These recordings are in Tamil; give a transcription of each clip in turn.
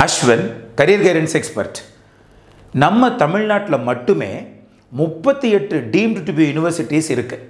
அஸ்வன் கரியர் கைடன்ஸ் எக்ஸ்பர்ட் நம்ம தமிழ்நாட்டில் மட்டுமே முப்பத்தி எட்டு டீம்டு டு பி யூனிவர்சிட்டிஸ் இருக்குது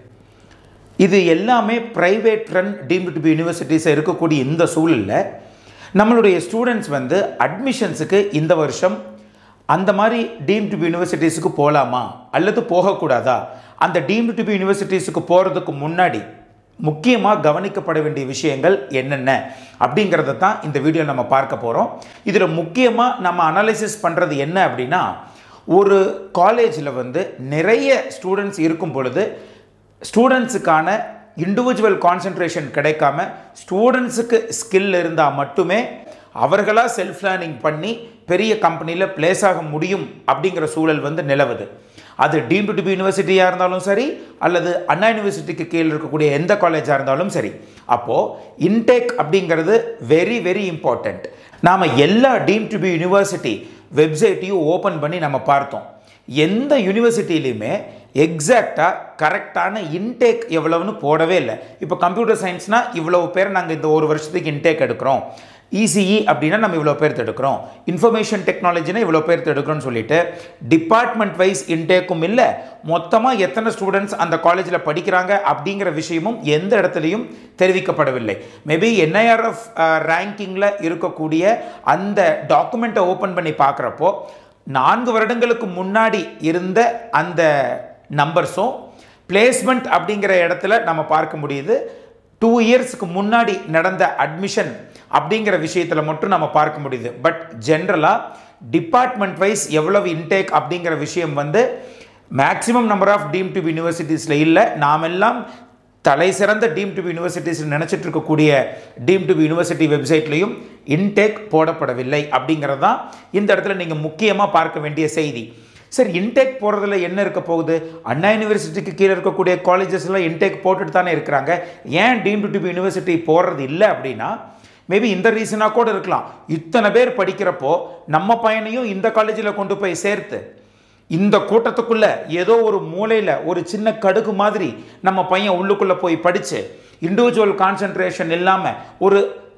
இது எல்லாமே private run deemed to be universities இருக்கக்கூடிய இந்த சூழலில் நம்மளுடைய ஸ்டூடெண்ட்ஸ் வந்து அட்மிஷன்ஸுக்கு இந்த வருஷம் அந்த மாதிரி டீம் டு பி யூனிவர்சிட்டிஸுக்கு போகலாமா அல்லது போகக்கூடாதா அந்த டீம் டு பி யூனிவர்சிட்டிஸுக்கு போகிறதுக்கு முன்னாடி முக்கியமாக கவனிக்கப்பட வேண்டிய விஷயங்கள் என்னென்ன அப்படிங்கிறத தான் இந்த வீடியோ நம்ம பார்க்க போகிறோம் இதில் முக்கியமாக நம்ம அனாலிசிஸ் பண்ணுறது என்ன அப்படின்னா ஒரு காலேஜில் வந்து நிறைய ஸ்டூடெண்ட்ஸ் இருக்கும் பொழுது ஸ்டூடெண்ட்ஸுக்கான இண்டிவிஜுவல் கான்சென்ட்ரேஷன் கிடைக்காம ஸ்டூடெண்ட்ஸுக்கு ஸ்கில் இருந்தால் மட்டுமே அவர்களாக செல்ஃப் லேர்னிங் பண்ணி பெரிய கம்பெனியில் பிளேஸ் ஆக முடியும் அப்படிங்கிற சூழல் வந்து நிலவுது அது டீம்டு டு பி யூனிவர்சிட்டியாக இருந்தாலும் சரி அல்லது அண்ணா யூனிவர்சிட்டிக்கு கீழே இருக்கக்கூடிய எந்த காலேஜாக இருந்தாலும் சரி அப்போது இன்டேக் அப்படிங்கிறது வெரி வெரி இம்பார்ட்டண்ட் நாம் எல்லா டீம் டு பி யூனிவர்சிட்டி வெப்சைட்டையும் ஓப்பன் பண்ணி நம்ம பார்த்தோம் எந்த யூனிவர்சிட்டிலையுமே எக்ஸாக்டாக கரெக்டான இன்டேக் எவ்வளவுன்னு போடவே இல்லை இப்போ கம்ப்யூட்டர் சயின்ஸ்னால் இவ்வளவு பேர் நாங்கள் இந்த ஒரு வருஷத்துக்கு இன்டேக் எடுக்கிறோம் இசிஇ அப்படின்னா நம்ம இவ்வளோ பேர் எடுக்கிறோம் இன்ஃபர்மேஷன் டெக்னாலஜினா இவ்வளோ பேர் எடுக்கிறோம்னு சொல்லிட்டு டிபார்ட்மெண்ட் வைஸ் இன்டேக்கும் இல்லை மொத்தமாக எத்தனை ஸ்டூடெண்ட்ஸ் அந்த காலேஜில் படிக்கிறாங்க அப்படிங்கிற விஷயமும் எந்த இடத்துலையும் தெரிவிக்கப்படவில்லை மேபி என்ஐஆர்எஃப் ரேங்கிங்கில் இருக்கக்கூடிய அந்த டாக்குமெண்ட்டை ஓப்பன் பண்ணி பார்க்குறப்போ நான்கு வருடங்களுக்கு முன்னாடி இருந்த அந்த நம்பர்ஸும் பிளேஸ்மெண்ட் அப்படிங்கிற இடத்துல நம்ம பார்க்க முடியுது டூ இயர்ஸ்க்கு முன்னாடி நடந்த அட்மிஷன் அப்படிங்கிற விஷயத்தில் மட்டும் நம்ம பார்க்க முடியுது பட் ஜென்ரலாக டிபார்ட்மெண்ட் வைஸ் எவ்வளவு இன்டேக் அப்படிங்கிற விஷயம் வந்து maximum number of deemed to யூனிவர்சிட்டிஸில் இல்லை நாமெல்லாம் தலை சிறந்த டீம் டு யூனிவர்சிட்டிஸ் நினச்சிட்டு இருக்கக்கூடிய டீம் டு யூனிவர்சிட்டி வெப்சைட்லையும் இன்டேக் போடப்படவில்லை அப்படிங்கிறது தான் இந்த இடத்துல நீங்கள் முக்கியமாக பார்க்க வேண்டிய செய்தி சரி இன்டேக் போகிறதுல என்ன இருக்க போகுது அண்ணா யூனிவர்சிட்டிக்கு கீழே இருக்கக்கூடிய காலேஜஸ்லாம் இன்டேக் போட்டுட்டு தானே இருக்கிறாங்க ஏன் டீம் டு யூனிவர்சிட்டி போடுறது இல்லை அப்படின்னா மேபி இந்த ரீசனாக கூட இருக்கலாம் இத்தனை பேர் படிக்கிறப்போ நம்ம பையனையும் இந்த காலேஜில் கொண்டு போய் சேர்த்து இந்த கூட்டத்துக்குள்ள ஏதோ ஒரு மூலையில் ஒரு சின்ன கடுகு மாதிரி நம்ம பையன் உள்ளுக்குள்ளே போய் படித்து இண்டிவிஜுவல் கான்சன்ட்ரேஷன் இல்லாமல் ஒரு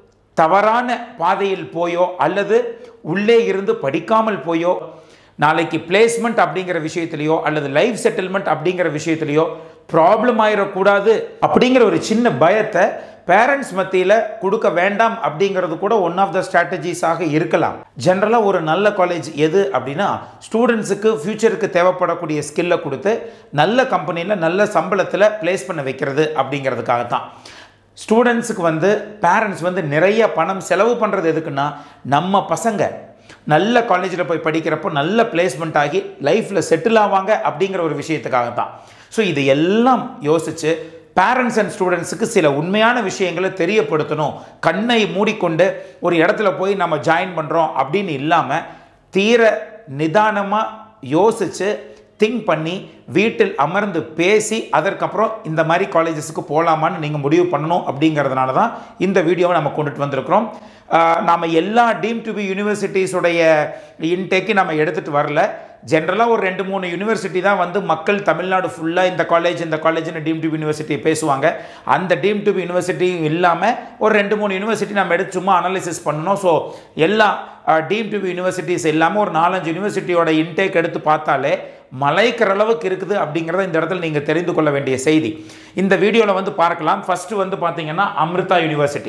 தவறான பாதையில் போயோ அல்லது உள்ளே இருந்து படிக்காமல் போயோ நாளைக்கு பிளேஸ்மெண்ட் அப்படிங்கிற விஷயத்திலையோ அல்லது லைஃப் செட்டில்மெண்ட் அப்படிங்கிற விஷயத்திலையோ ப்ராப்ளம் ஆயிடக்கூடாது அப்படிங்கிற ஒரு சின்ன பயத்தை பேரண்ட்ஸ் மத்தியில் கொடுக்க வேண்டாம் அப்படிங்கிறது கூட ஒன் ஆஃப் த ஸ்ட்ராட்டஜிஸாக இருக்கலாம் ஜென்ரலாக ஒரு நல்ல காலேஜ் எது அப்படின்னா ஸ்டூடெண்ட்ஸுக்கு ஃப்யூச்சருக்கு தேவைப்படக்கூடிய ஸ்கில்லை கொடுத்து நல்ல கம்பெனியில் நல்ல சம்பளத்தில் பிளேஸ் பண்ண வைக்கிறது அப்படிங்கிறதுக்காக தான் ஸ்டூடெண்ட்ஸுக்கு வந்து பேரண்ட்ஸ் வந்து நிறைய பணம் செலவு பண்ணுறது எதுக்குன்னா நம்ம பசங்க நல்ல காலேஜில் போய் படிக்கிறப்போ நல்ல பிளேஸ்மெண்ட் ஆகி லைஃப்பில் செட்டில் ஆவாங்க அப்படிங்கிற ஒரு விஷயத்துக்காக தான் ஸோ இது எல்லாம் யோசித்து பேரண்ட்ஸ் அண்ட் ஸ்டூடெண்ட்ஸுக்கு சில உண்மையான விஷயங்களை தெரியப்படுத்தணும் கண்ணை மூடிக்கொண்டு ஒரு இடத்துல போய் நம்ம ஜாயின் பண்ணுறோம் அப்படின்னு இல்லாமல் தீர நிதானமாக யோசித்து திங்க் பண்ணி வீட்டில் அமர்ந்து பேசி அதற்கப்புறம் இந்த மாதிரி காலேஜஸுக்கு போகலாமான்னு நீங்கள் முடிவு பண்ணணும் அப்படிங்கிறதுனால தான் இந்த வீடியோவை நம்ம கொண்டுட்டு வந்திருக்கிறோம் நாம் எல்லா டீம் டு பி யூனிவர்சிட்டிஸுடைய இன்டேக்கு நம்ம எடுத்துகிட்டு வரல ஜென்ரலாக ஒரு ரெண்டு மூணு யூனிவர்சிட்டி தான் வந்து மக்கள் தமிழ்நாடு ஃபுல்லாக இந்த காலேஜ் இந்த காலேஜ்னு டீம் டு யூனிவர்சிட்டி பேசுவாங்க அந்த டீம் டு யூனிவர்சிட்டி இல்லாமல் ஒரு ரெண்டு மூணு யூனிவர்சிட்டி நம்ம எடுத்து சும்மா அனாலிசிஸ் பண்ணணும் ஸோ எல்லா டீம் டு யூனிவர்சிட்டிஸ் இல்லாமல் ஒரு நாலஞ்சு யூனிவர்சிட்டியோட இன்டேக் எடுத்து பார்த்தாலே மலைக்கிற அளவுக்கு இருக்குது அப்படிங்கிறத இந்த இடத்துல நீங்கள் தெரிந்து கொள்ள வேண்டிய செய்தி இந்த வீடியோவில் வந்து பார்க்கலாம் ஃபஸ்ட்டு வந்து பார்த்தீங்கன்னா அமிர்தா யூனிவர்சிட்டி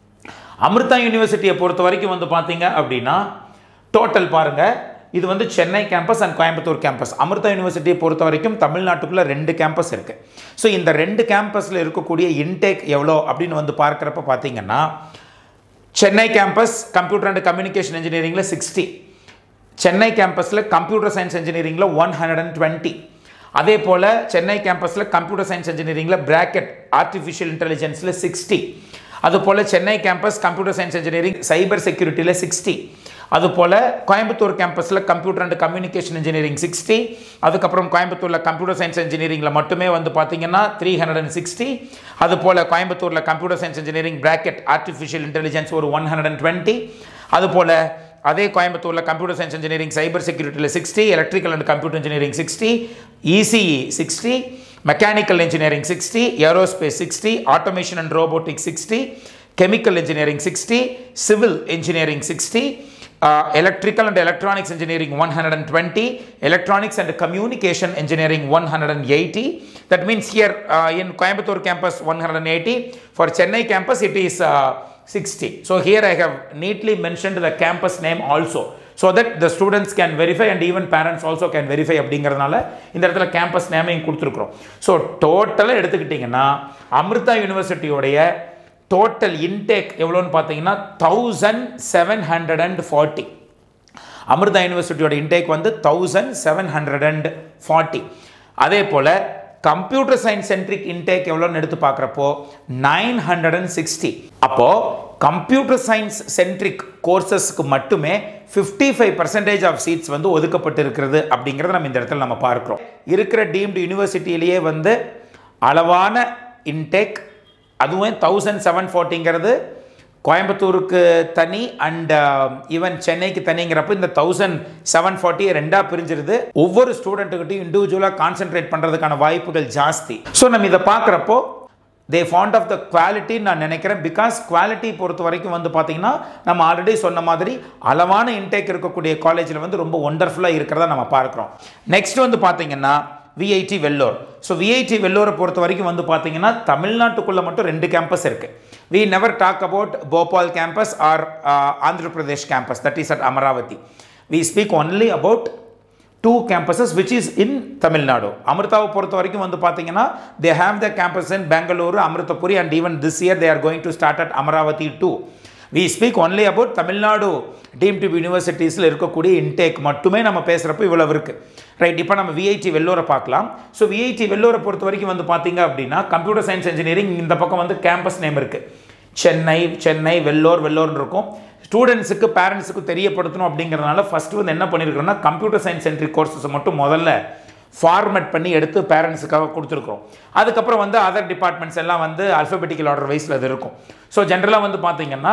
அமிர்தா யூனிவர்சிட்டியை பொறுத்த வரைக்கும் வந்து பார்த்தீங்க அப்படின்னா டோட்டல் பாருங்கள் இது வந்து Chennai campus and Coimbatore campus Amrita யூனிவர்சிட்டியை பொறுத்த வரைக்கும் தமிழ்நாட்டுக்குள்ளே ரெண்டு கேம்பஸ் இருக்குது ஸோ இந்த ரெண்டு கேம்பஸில் இருக்கக்கூடிய இன்டேக் எவ்வளோ அப்படின்னு வந்து பார்க்குறப்ப பார்த்தீங்கன்னா Chennai campus computer and communication இன்ஜினியரிங்கில் சிக்ஸ்டி சென்னை கேம்பஸில் கம்ப்யூட்டர் சயின்ஸ் இன்ஜினியரிங்கில் ஒன் ஹண்ட்ரட் அண்ட் டுவெண்ட்டி அதே போல் சென்னை கேம்பஸில் கம்ப்யூட்டர் சயின்ஸ் இன்ஜினியரிங்கில் பிராக்கெட் ஆர்டிஃபிஷியல் இன்டெலிஜென்ஸில் சிக்ஸ்டி அதுபோல் Chennai campus computer science engineering cyber செக்யூரிட்டியில் சிக்ஸ்டி அதுபோல் கோயம்புத்தூர் கேம்பஸில் computer and communication engineering sixty அதுக்கப்புறம் கோயம்புத்தூரில் கம்ப்யூட்டர் சயின்ஸ் இன்ஜினியரிங்கில் மட்டுமே வந்து பார்த்தீங்கன்னா த்ரீ ஹண்ட்ரட் அண்ட் சிக்ஸ்டி அதுபோல் கோயம்புத்தூரில் computer science engineering bracket artificial intelligence ஒரு ஒன் ஹண்ட்ரட் அண்ட் டுவெண்ட்டி அதுபோல் அதே கோயம்புத்தூரில் கம்ப்யூட்டர் சயின்ஸ் இன்ஜினியரிங் சைபர் செக்யூரிட்டியில் sixty electrical and computer engineering sixty ECE sixty mechanical engineering sixty aerospace sixty automation and robotics sixty chemical engineering sixty civil engineering sixty electrical and electronics engineering 120 electronics and communication engineering 180 that means here uh, in coimbatore campus 180 for chennai campus it is uh, 60 so here i have neatly mentioned the campus name also so that the students can verify and even parents also can verify அப்படிங்கிறதுனால இந்த இடத்துல கேம்பஸ் நேமையும் கொடுத்துருக்குறோம் ஸோ டோட்டலாக எடுத்துக்கிட்டிங்கன்னா அமிர்தா யூனிவர்சிட்டியோடைய டோட்டல் இன்டேக் எவ்வளோன்னு பார்த்தீங்கன்னா thousand seven hundred and forty Amrita யூனிவர்சிட்டியோட இன்டேக் வந்து thousand seven hundred and forty அதே போல் கம்ப்யூட்டர் சயின்ஸ் சென்ட்ரிக் இன்டேக் எவ்வளோன்னு எடுத்து பார்க்குறப்போ நைன் ஹண்ட்ரட் அண்ட் சிக்ஸ்டி அப்போது கம்ப்யூட்டர் சயின்ஸ் சென்ட்ரிக் கோர்சஸ்க்கு மட்டுமே fifty five percentage of seats வந்து ஒதுக்கப்பட்டு இருக்கிறது அப்படிங்கிறத நம்ம இந்த இடத்துல நம்ம பார்க்குறோம் இருக்கிற டீம்டு யூனிவர்சிட்டியிலேயே வந்து அளவான இன்டேக் அதுவும் தௌசண்ட் செவன் ஃபார்ட்டிங்கிறது கோயம்புத்தூருக்கு தனி அண்ட் ஈவன் சென்னைக்கு தனிங்கிறப்ப இந்த தௌசண்ட் செவன் ஃபார்ட்டியை ரெண்டாக பிரிஞ்சிருது ஒவ்வொரு ஸ்டூடெண்ட்டுக்கிட்டையும் இண்டிவிஜுவலாக கான்சென்ட்ரேட் பண்ணுறதுக்கான வாய்ப்புகள் ஜாஸ்தி ஸோ நம்ம இதை பார்க்குறப்போ தே ஃபாண்ட் ஆஃப் த குவாலிட்டின்னு நான் நினைக்கிறேன் பிகாஸ் குவாலிட்டி பொறுத்த வரைக்கும் வந்து பார்த்தீங்கன்னா நம்ம ஆல்ரெடி சொன்ன மாதிரி அளவான இன்டேக் இருக்கக்கூடிய காலேஜில் வந்து ரொம்ப ஒண்டர்ஃபுல்லாக இருக்கிறதா நம்ம பார்க்குறோம் நெக்ஸ்ட் வந்து பார்த்தீங்கன்னா விஐடி வெல்லூர் ஸோ விஐடி வெல்லூரை பொறுத்த வரைக்கும் வந்து பார்த்தீங்கன்னா தமிழ்நாட்டுக்குள்ளே மட்டும் ரெண்டு கேம்பஸ் இருக்குது we never talk about Bhopal campus or Andhra Pradesh campus that is at Amaravati we speak only about two campuses which is in Tamil Nadu அமிர்தாவை பொறுத்த வரைக்கும் வந்து பார்த்தீங்கன்னா they have the campus in Bengaluru Amritapuri and even this year they are going to start at Amaravati too we speak only about Tamil Nadu deemed to யூனிவர்சிட்டிஸில் இருக்கக்கூடிய இன்டேக் மட்டுமே நம்ம பேசுகிறப்போ இவ்வளவு இருக்குது ரைட் இப்போ நம்ம விஐடி வெள்ளூரை பார்க்கலாம் ஸோ விஐடி வெள்ளூரை பொறுத்த வரைக்கும் வந்து பார்த்தீங்க அப்படின்னா கம்ப்யூட்டர் சயின்ஸ் இன்ஜினியரிங் இந்த பக்கம் வந்து கேம்பஸ் நேம் இருக்குது சென்னை சென்னை வெள்ளூர் வெள்ளூர்னு இருக்கும் ஸ்டூடெண்ட்ஸுக்கு பேரண்ட்ஸுக்கு தெரியப்படுத்தணும் அப்படிங்கிறதுனால ஃபஸ்ட்டு வந்து என்ன பண்ணியிருக்கிறோம்னா கம்ப்யூட்டர் சயின்ஸ் சென்ட்ரிக் கோர்சஸை மட்டும் முதல்ல ஃபார்மேட் பண்ணி எடுத்து பேரண்ட்ஸுக்காக கொடுத்துருக்குறோம் அதுக்கப்புறம் வந்து அதர் டிபார்ட்மெண்ட்ஸ் எல்லாம் வந்து அல்ஃபபெட்டிக்கல் ஆர்டர் வைஸில் அது இருக்கும் ஸோ ஜென்ரலாக வந்து பார்த்தீங்கன்னா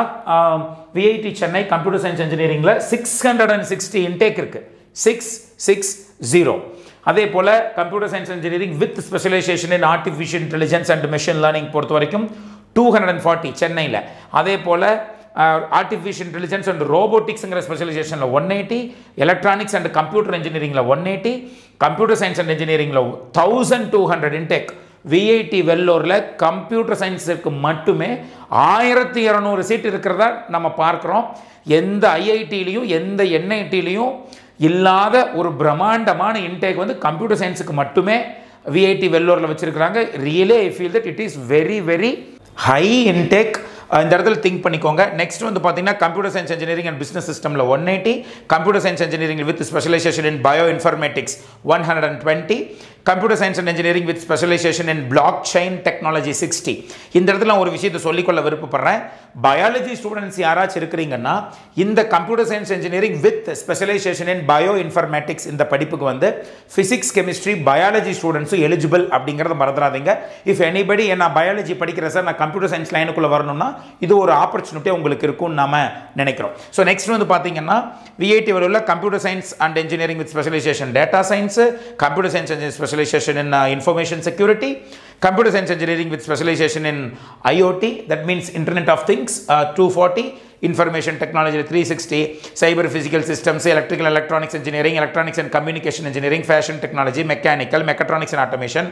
விஐடி சென்னை கம்ப்யூட்டர் சயின்ஸ் இன்ஜினியரிங்கில் six hundred and sixty intake இருக்குது சிக்ஸ் சிக்ஸ் ஜீரோ அதே போல் computer science engineering with specialisation in artificial intelligence and machine learning பொறுத்த வரைக்கும் டூ ஹண்ட்ரட் அண்ட் ஃபார்ட்டி சென்னையில் அதே போல் ஆர்டிஃபிஷியல் இன்டெலிஜென்ஸ் அண்ட் ரோபோட்டிக்ஸுங்கிற ஸ்பெஷலைசேஷனில் one eighty electronics and computer இன்ஜினியரிங்கில் one eighty computer science and இன்ஜினியரிங்கில் thousand two hundred intake VIT வெல்லூரில் கம்ப்யூட்டர் சயின்ஸுக்கு மட்டுமே ஆயிரத்தி இரநூறு சீட் இருக்கிறதா நம்ம பார்க்குறோம் எந்த ஐஐடிலையும் எந்த என்ஐடிலையும் இல்லாத ஒரு பிரம்மாண்டமான இன்டேக் வந்து கம்ப்யூட்டர் சயின்ஸுக்கு மட்டுமே விஐடி வெல்லூரில் வச்சுருக்கிறாங்க ரியலே I feel that it is very very high intake இந்த இடத்துல திங்க் பண்ணிக்கோங்க நெக்ஸ்ட் வந்து பார்த்தீங்கன்னா computer science engineering and business சிஸ்டமில் one eighty computer science engineering with specialisation in bioinformatics one hundred and twenty computer science and engineering with specialisation in blockchain technology sixty இந்த இடத்துல நான் ஒரு விஷயத்தை சொல்லிக்கொள்ள விருப்பப்படுறேன் பயாலஜி ஸ்டூடெண்ட்ஸ் யாராச்சும் இருக்கிறீங்கன்னா இந்த computer science engineering with specialisation in bioinformatics இந்த படிப்புக்கு வந்து ஃபிசிக்ஸ் கெமிஸ்ட்ரி பயாலஜி ஸ்டூடெண்ட்ஸும் எலிஜிபிள் அப்படிங்கிறத மறந்துடாதீங்க இஃப் எனிபடி நான் பயாலஜி படிக்கிறேன் சார் நான் கம்ப்யூட்டர் சயின்ஸ் லைனுக்குள்ளே வரணும்னா இது ஒரு ஆப்பர்ச்சுனிட்டி உங்களுக்கு இருக்கும்னு நாம நினைக்கிறோம் ஸோ நெக்ஸ்ட் வந்து பார்த்தீங்கன்னா விஐடி உள்ள computer science and engineering with specialisation data science computer science and specialisation in information security computer science engineering with specialization in IoT, that means Internet of Things, uh, 240, information technology 360, cyber physical systems, electrical electronics engineering, electronics and communication engineering, fashion technology, mechanical, mechatronics and automation,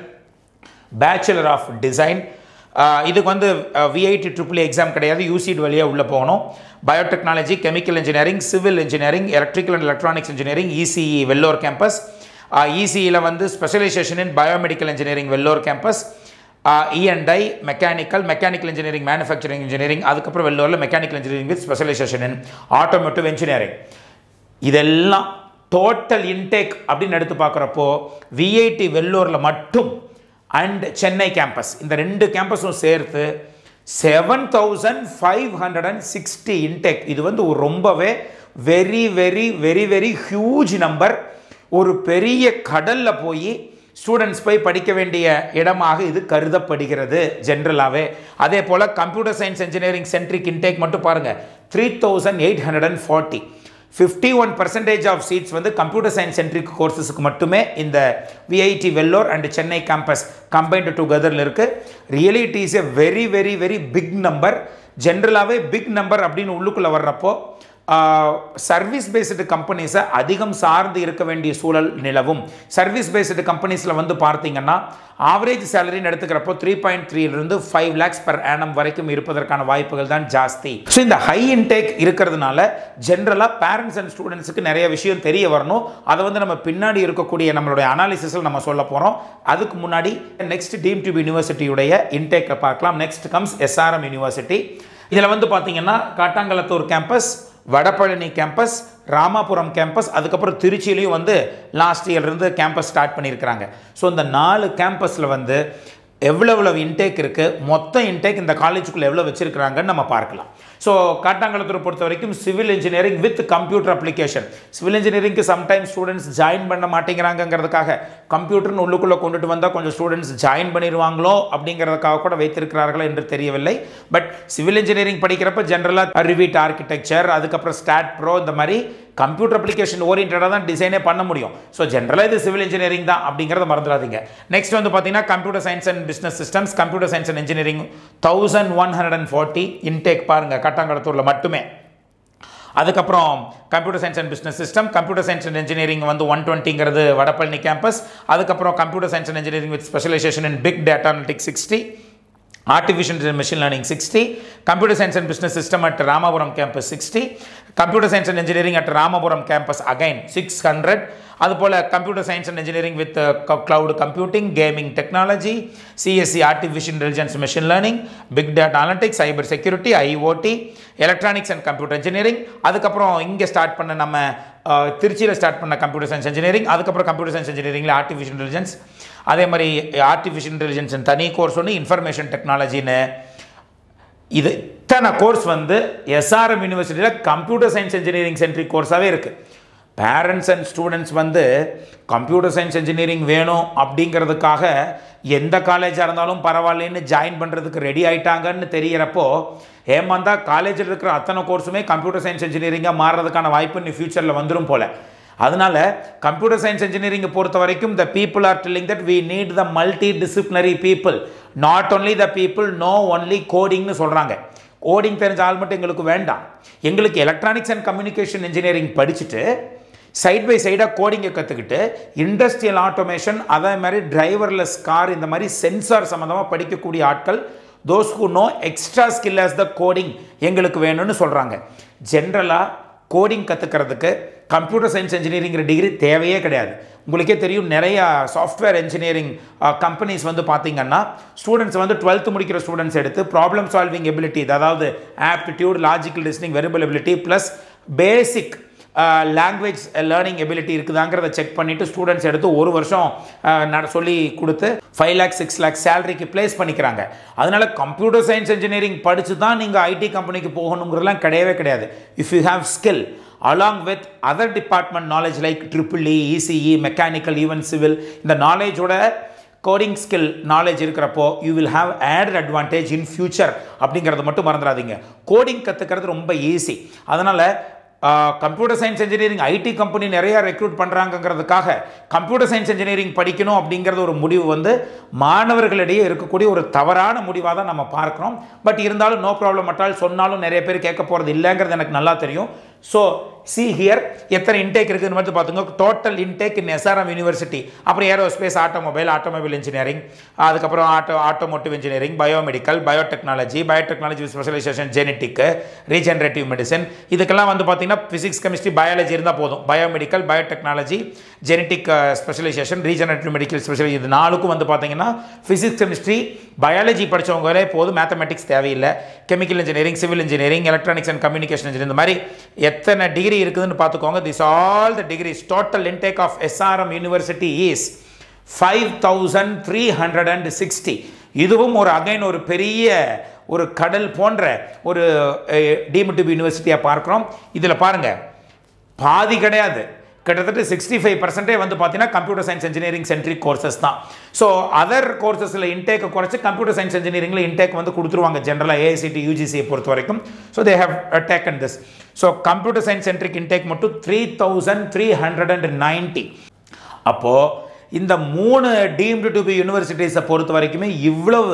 bachelor of design, இதுக்கு வந்து விஐடி ட்ரிபிள் எக்ஸாம் கிடையாது யூசிட் வழியாக உள்ளே போகணும் biotechnology chemical engineering civil engineering electrical and electronics engineering ECE Vellore campus இசியில் வந்து specialisation in biomedical engineering Vellore campus ENI mechanical mechanical engineering manufacturing engineering அதுக்கப்புறம் வெள்ளூரில் mechanical engineering with specialisation in automotive engineering இதெல்லாம் டோட்டல் இன்டேக் அப்படின்னு எடுத்து பார்க்குறப்போ விஐடி வெள்ளூரில் மட்டும் அண்ட் சென்னை கேம்பஸ் இந்த ரெண்டு கேம்பஸும் சேர்த்து seven thousand five hundred and sixty intake இது வந்து ஒரு ரொம்பவே very very very very huge number ஒரு பெரிய கடலில் போய் ஸ்டூடெண்ட்ஸ் போய் படிக்க வேண்டிய இடமாக இது கருதப்படுகிறது ஜென்ரலாகவே அதே போல் computer science engineering centric intake மட்டும் பாருங்கள் three thousand eight hundred and forty fifty one percentage of seats வந்து கம்ப்யூட்டர் சயின்ஸ் சென்ட்ரிக் கோர்சஸுக்கு மட்டுமே இந்த VIT Vellore and Chennai campus combined டுகெதரில் இருக்குது really it is a very very very big number ஜென்ரலாகவே பிக் நம்பர் அப்படின்னு உள்ளுக்குள்ளே வர்றப்போ சர்வீஸ் பேஸ்டு கம்பெனிஸை அதிகம் சார்ந்து இருக்க வேண்டிய சூழல் நிலவும் சர்வீஸ் பேஸ்டு கம்பெனிஸில் வந்து பார்த்தீங்கன்னா ஆவரேஜ் சேலரின்னு எடுத்துக்கிறப்போ த்ரீ பாயிண்ட் த்ரீலேருந்து ஃபைவ் லேக்ஸ் per annum வரைக்கும் இருப்பதற்கான வாய்ப்புகள் தான் ஜாஸ்தி ஸோ இந்த ஹை இன்டேக் இருக்கிறதுனால ஜென்ரலாக பேரண்ட்ஸ் அண்ட் ஸ்டூடெண்ட்ஸுக்கு நிறைய விஷயம் தெரிய வரணும் அதை வந்து நம்ம பின்னாடி இருக்கக்கூடிய நம்மளுடைய அனாலிசிஸில் நம்ம சொல்ல போகிறோம் அதுக்கு முன்னாடி நெக்ஸ்ட் டீம் டியூப் யூனிவர்சிட்டியுடைய இன்டேக்கை பார்க்கலாம் நெக்ஸ்ட் கம்ஸ் எஸ்ஆர்எம் யூனிவர்சிட்டி இதில் வந்து பார்த்தீங்கன்னா Kattankulathur campus Vadapalani campus Ramapuram campus அதுக்கப்புறம் திருச்சியிலையும் வந்து லாஸ்ட் இயர்லேருந்து கேம்பஸ் ஸ்டார்ட் பண்ணியிருக்கிறாங்க ஸோ இந்த நாலு கேம்பஸில் வந்து எவ்வளோ எவ்வளோ இன்டேக் இருக்குது மொத்த இன்டேக் இந்த காலேஜுக்குள்ளே எவ்வளோ வச்சுருக்கிறாங்கன்னு நம்ம பார்க்கலாம் ஸோ காட்டாங்குளத்தூரை பொறுத்த வரைக்கும் civil engineering with computer application civil இன்ஜினியரிங்க்கு சம்டைம்ஸ் ஸ்டூடெண்ட்ஸ் ஜாயின் பண்ண மாட்டேங்கிறாங்கங்கிறதுக்காக கம்ப்யூட்டர்னு உள்ளுக்குள்ளே கொண்டுட்டு வந்தால் கொஞ்சம் ஸ்டூடெண்ட்ஸ் ஜாயின் பண்ணிடுவாங்களோ அப்படிங்கிறதுக்காக கூட வைத்திருக்கிறார்களா என்று தெரியவில்லை பட் சிவில் இன்ஜினியரிங் படிக்கிறப்ப ஜென்ரலாக ரிவீட் ஆர்கிடெக்சர் அதுக்கப்புறம் ஸ்டாட் ப்ரோ இந்த மாதிரி கம்ப்யூட்டர் அப்ளிகேஷன் ஓரியன்டாக தான் டிசைனே பண்ண முடியும் ஸோ ஜென்ரலாக இது சிவில் இன்ஜினியரிங் தான் அப்படிங்கிறத மறந்துடாதீங்க நெக்ஸ்ட் வந்து பார்த்தீங்கன்னா computer science and business systems computer science and engineering thousand one hundred and forty intake பாருங்கள் கட்டாங்கடத்தூரில் மட்டுமே அதுக்கப்புறம் computer science and business system computer science and engineering வந்து ஒன் டுவெண்ட்டிங்கிறது வடபழனி கேம்பஸ் அதுக்கப்புறம் computer science and engineering with specialisation in big data analytics sixty artificial and machine learning 60 computer science and business system at ramapuram campus 60 computer science and engineering at ramapuram campus again 600 அதுபோல் computer science and engineering with cloud computing gaming technology CSC artificial intelligence machine learning big data analytics cyber security IoT electronics and computer engineering அதுக்கப்புறம் இங்கே ஸ்டார்ட் பண்ண நம்ம திருச்சியில் ஸ்டார்ட் பண்ண கம்ப்யூட்டர் சயின்ஸ் இன்ஜினியரிங் அதுக்கப்புறம் கம்ப்யூட்டர் சயின்ஸ் இன்ஜினியரிங்கில் ஆர்டிஃபிஷியல் இன்டெலிஜென்ஸ் அதே மாதிரி ஆர்டிஃபிஷியல் இன்டெலிஜென்ஸ் தனி கோர்ஸ் ஒன்று இன்ஃபர்மேஷன் டெக்னாலஜின்னு இது இத்தனை கோர்ஸ் வந்து எஸ்ஆர்எம் யூனிவர்சிட்டியில் கம்ப்யூட்டர் சயின்ஸ் இன்ஜினியரிங் சென்ட்ரிக் கோர்ஸாகவே இருக்குது பேரண்ட்ஸ் அண்ட் ஸ்டூடெண்ட்ஸ் வந்து கம்ப்யூட்டர் சயின்ஸ் இன்ஜினியரிங் வேணும் அப்படிங்கிறதுக்காக எந்த காலேஜாக இருந்தாலும் பரவாயில்லன்னு ஜாயின் பண்ணுறதுக்கு ரெடி ஆயிட்டாங்கன்னு தெரியறப்போ ஏமாந்தா காலேஜில் இருக்கிற அத்தனை கோர்ஸுமே கம்ப்யூட்டர் சயின்ஸ் இன்ஜினியரிங்காக மாறுறதுக்கான வாய்ப்பு இன்னும் ஃபியூச்சரில் வந்துடும் போல் அதனால கம்ப்யூட்டர் சயின்ஸ் இன்ஜினியரிங்கை பொறுத்த வரைக்கும் the people are telling that we need the multidisciplinary people not only the people know only கோடிங்னு சொல்கிறாங்க கோடிங் தெரிஞ்ச ஆள் மட்டும் எங்களுக்கு வேண்டாம் எங்களுக்கு எலக்ட்ரானிக்ஸ் அண்ட் கம்யூனிகேஷன் இன்ஜினியரிங் படிச்சுட்டு சைட் பை சைடாக கோடிங்கை கற்றுக்கிட்டு இண்டஸ்ட்ரியல் ஆட்டோமேஷன் அதே மாதிரி டிரைவர்லெஸ் கார் இந்த மாதிரி சென்சார் சம்மந்தமாக படிக்கக்கூடிய ஆட்கள் those who know extra skill as the coding எங்களுக்கு வேணும்னு சொல்கிறாங்க ஜென்ரலாக கோடிங் கற்றுக்கிறதுக்கு கம்ப்யூட்டர் சயின்ஸ் இன்ஜினியரிங்கிற டிகிரி தேவையே கிடையாது உங்களுக்கே தெரியும் நிறைய சாஃப்ட்வேர் இன்ஜினியரிங் கம்பெனிஸ் வந்து பார்த்தீங்கன்னா ஸ்டூடெண்ட்ஸ் வந்து டுவெல்த்து முடிக்கிற ஸ்டூடெண்ட்ஸ் எடுத்து ப்ராப்ளம் சால்விங் எபிலிட்டி அதாவது aptitude logical listening verbal ability plus basic language learning ability இருக்குதாங்கிறத செக் பண்ணிவிட்டு ஸ்டூடெண்ட்ஸ் எடுத்து ஒரு வருஷம் நட சொல்லி கொடுத்து ஃபைவ் லேக்ஸ் சிக்ஸ் லேக்ஸ் சேலரிக்கு ப்ளேஸ் பண்ணிக்கிறாங்க அதனால் கம்ப்யூட்டர் சயின்ஸ் இன்ஜினியரிங் படித்து தான் நீங்கள் ஐடி கம்பெனிக்கு போகணுங்கிறதுலாம் கிடையவே கிடையாது if you have skill along with other department knowledge like triple E ECE mechanical even civil இந்த நாலேஜோட கோடிங் ஸ்கில் நாலேஜ் இருக்கிறப்போ you will have added advantage in future அப்படிங்கிறத மட்டும் மறந்துடாதீங்க கோடிங் கற்றுக்கிறது ரொம்ப ஈஸி அதனால் computer science engineering IT company நிறையா ரெக்ரூட் பண்ணுறாங்கங்கிறதுக்காக கம்ப்யூட்டர் சயின்ஸ் இன்ஜினியரிங் படிக்கணும் அப்படிங்கிறது ஒரு முடிவு வந்து மாணவர்களிடையே இருக்கக்கூடிய ஒரு தவறான முடிவாக தான் நம்ம பார்க்குறோம் பட் இருந்தாலும் நோ ப்ராப்ளம் மட்டால் சொன்னாலும் நிறைய பேர் கேட்க போகிறது இல்லைங்கிறது எனக்கு நல்லா தெரியும் ஸோ சி ஹியர் எத்தனை இன்டேக் இருக்குதுன்னு மட்டும் பார்த்துங்க total intake in SRM university அப்புறம் ஏரோஸ்பேஸ் ஆட்டோமொபைல் ஆட்டோமொபைல் இன்ஜினியரிங் அதுக்கப்புறம் auto automotive engineering biomedical biotechnology biotechnology specialisation genetic regenerative medicine இதுக்கெல்லாம் வந்து பார்த்தீங்கன்னா ஃபிசிக்ஸ் கெமிஸ்ட்ரி பயாலஜி இருந்தால் போதும் biomedical biotechnology genetic specialisation regenerative medical specialise இது நாலுக்கும் வந்து பார்த்தீங்கன்னா ஃபிசிக்ஸ் கெமிஸ்ட்ரி பயாலஜி படித்தவங்களே போதும் மேத்தமெட்டிக்ஸ் தேவையில்லை chemical engineering civil engineering electronics and communication engineering இந்த மாதிரி எத்தனை டிகிரி இருக்குதுன்னு பார்த்துக்கோங்க this all the degrees total intake of SRM university is five thousand three hundred and sixty இதுவும் ஒரு அகைன் ஒரு பெரிய ஒரு கடல் போன்ற ஒரு டிமிடிபி யூனிவர்சிட்டியாக பார்க்குறோம் இதில் பாருங்கள் பாதி கிடையாது கிட்டத்தட்ட சிக்ஸ்டி ஃபைவ் பர்சன்டே வந்து பார்த்தீங்கன்னா computer science engineering centric courses தான் ஸோ அதர் கோர்சஸில் இன்டேக்கை குறைச்சி கம்ப்யூட்டர் சயின்ஸ் இன்ஜினியரிங்கில் இன்டேக் வந்து கொடுத்துருவாங்க ஜென்ரலாக ஏஐசிடி யூஜிசியை பொறுத்த வரைக்கும் so they have taken this so computer science centric intake மட்டும் three thousand three hundred and ninety அப்போது இந்த மூணு டீம்டு டு பி யூனிவர்சிட்டிஸை பொறுத்த வரைக்குமே இவ்வளவு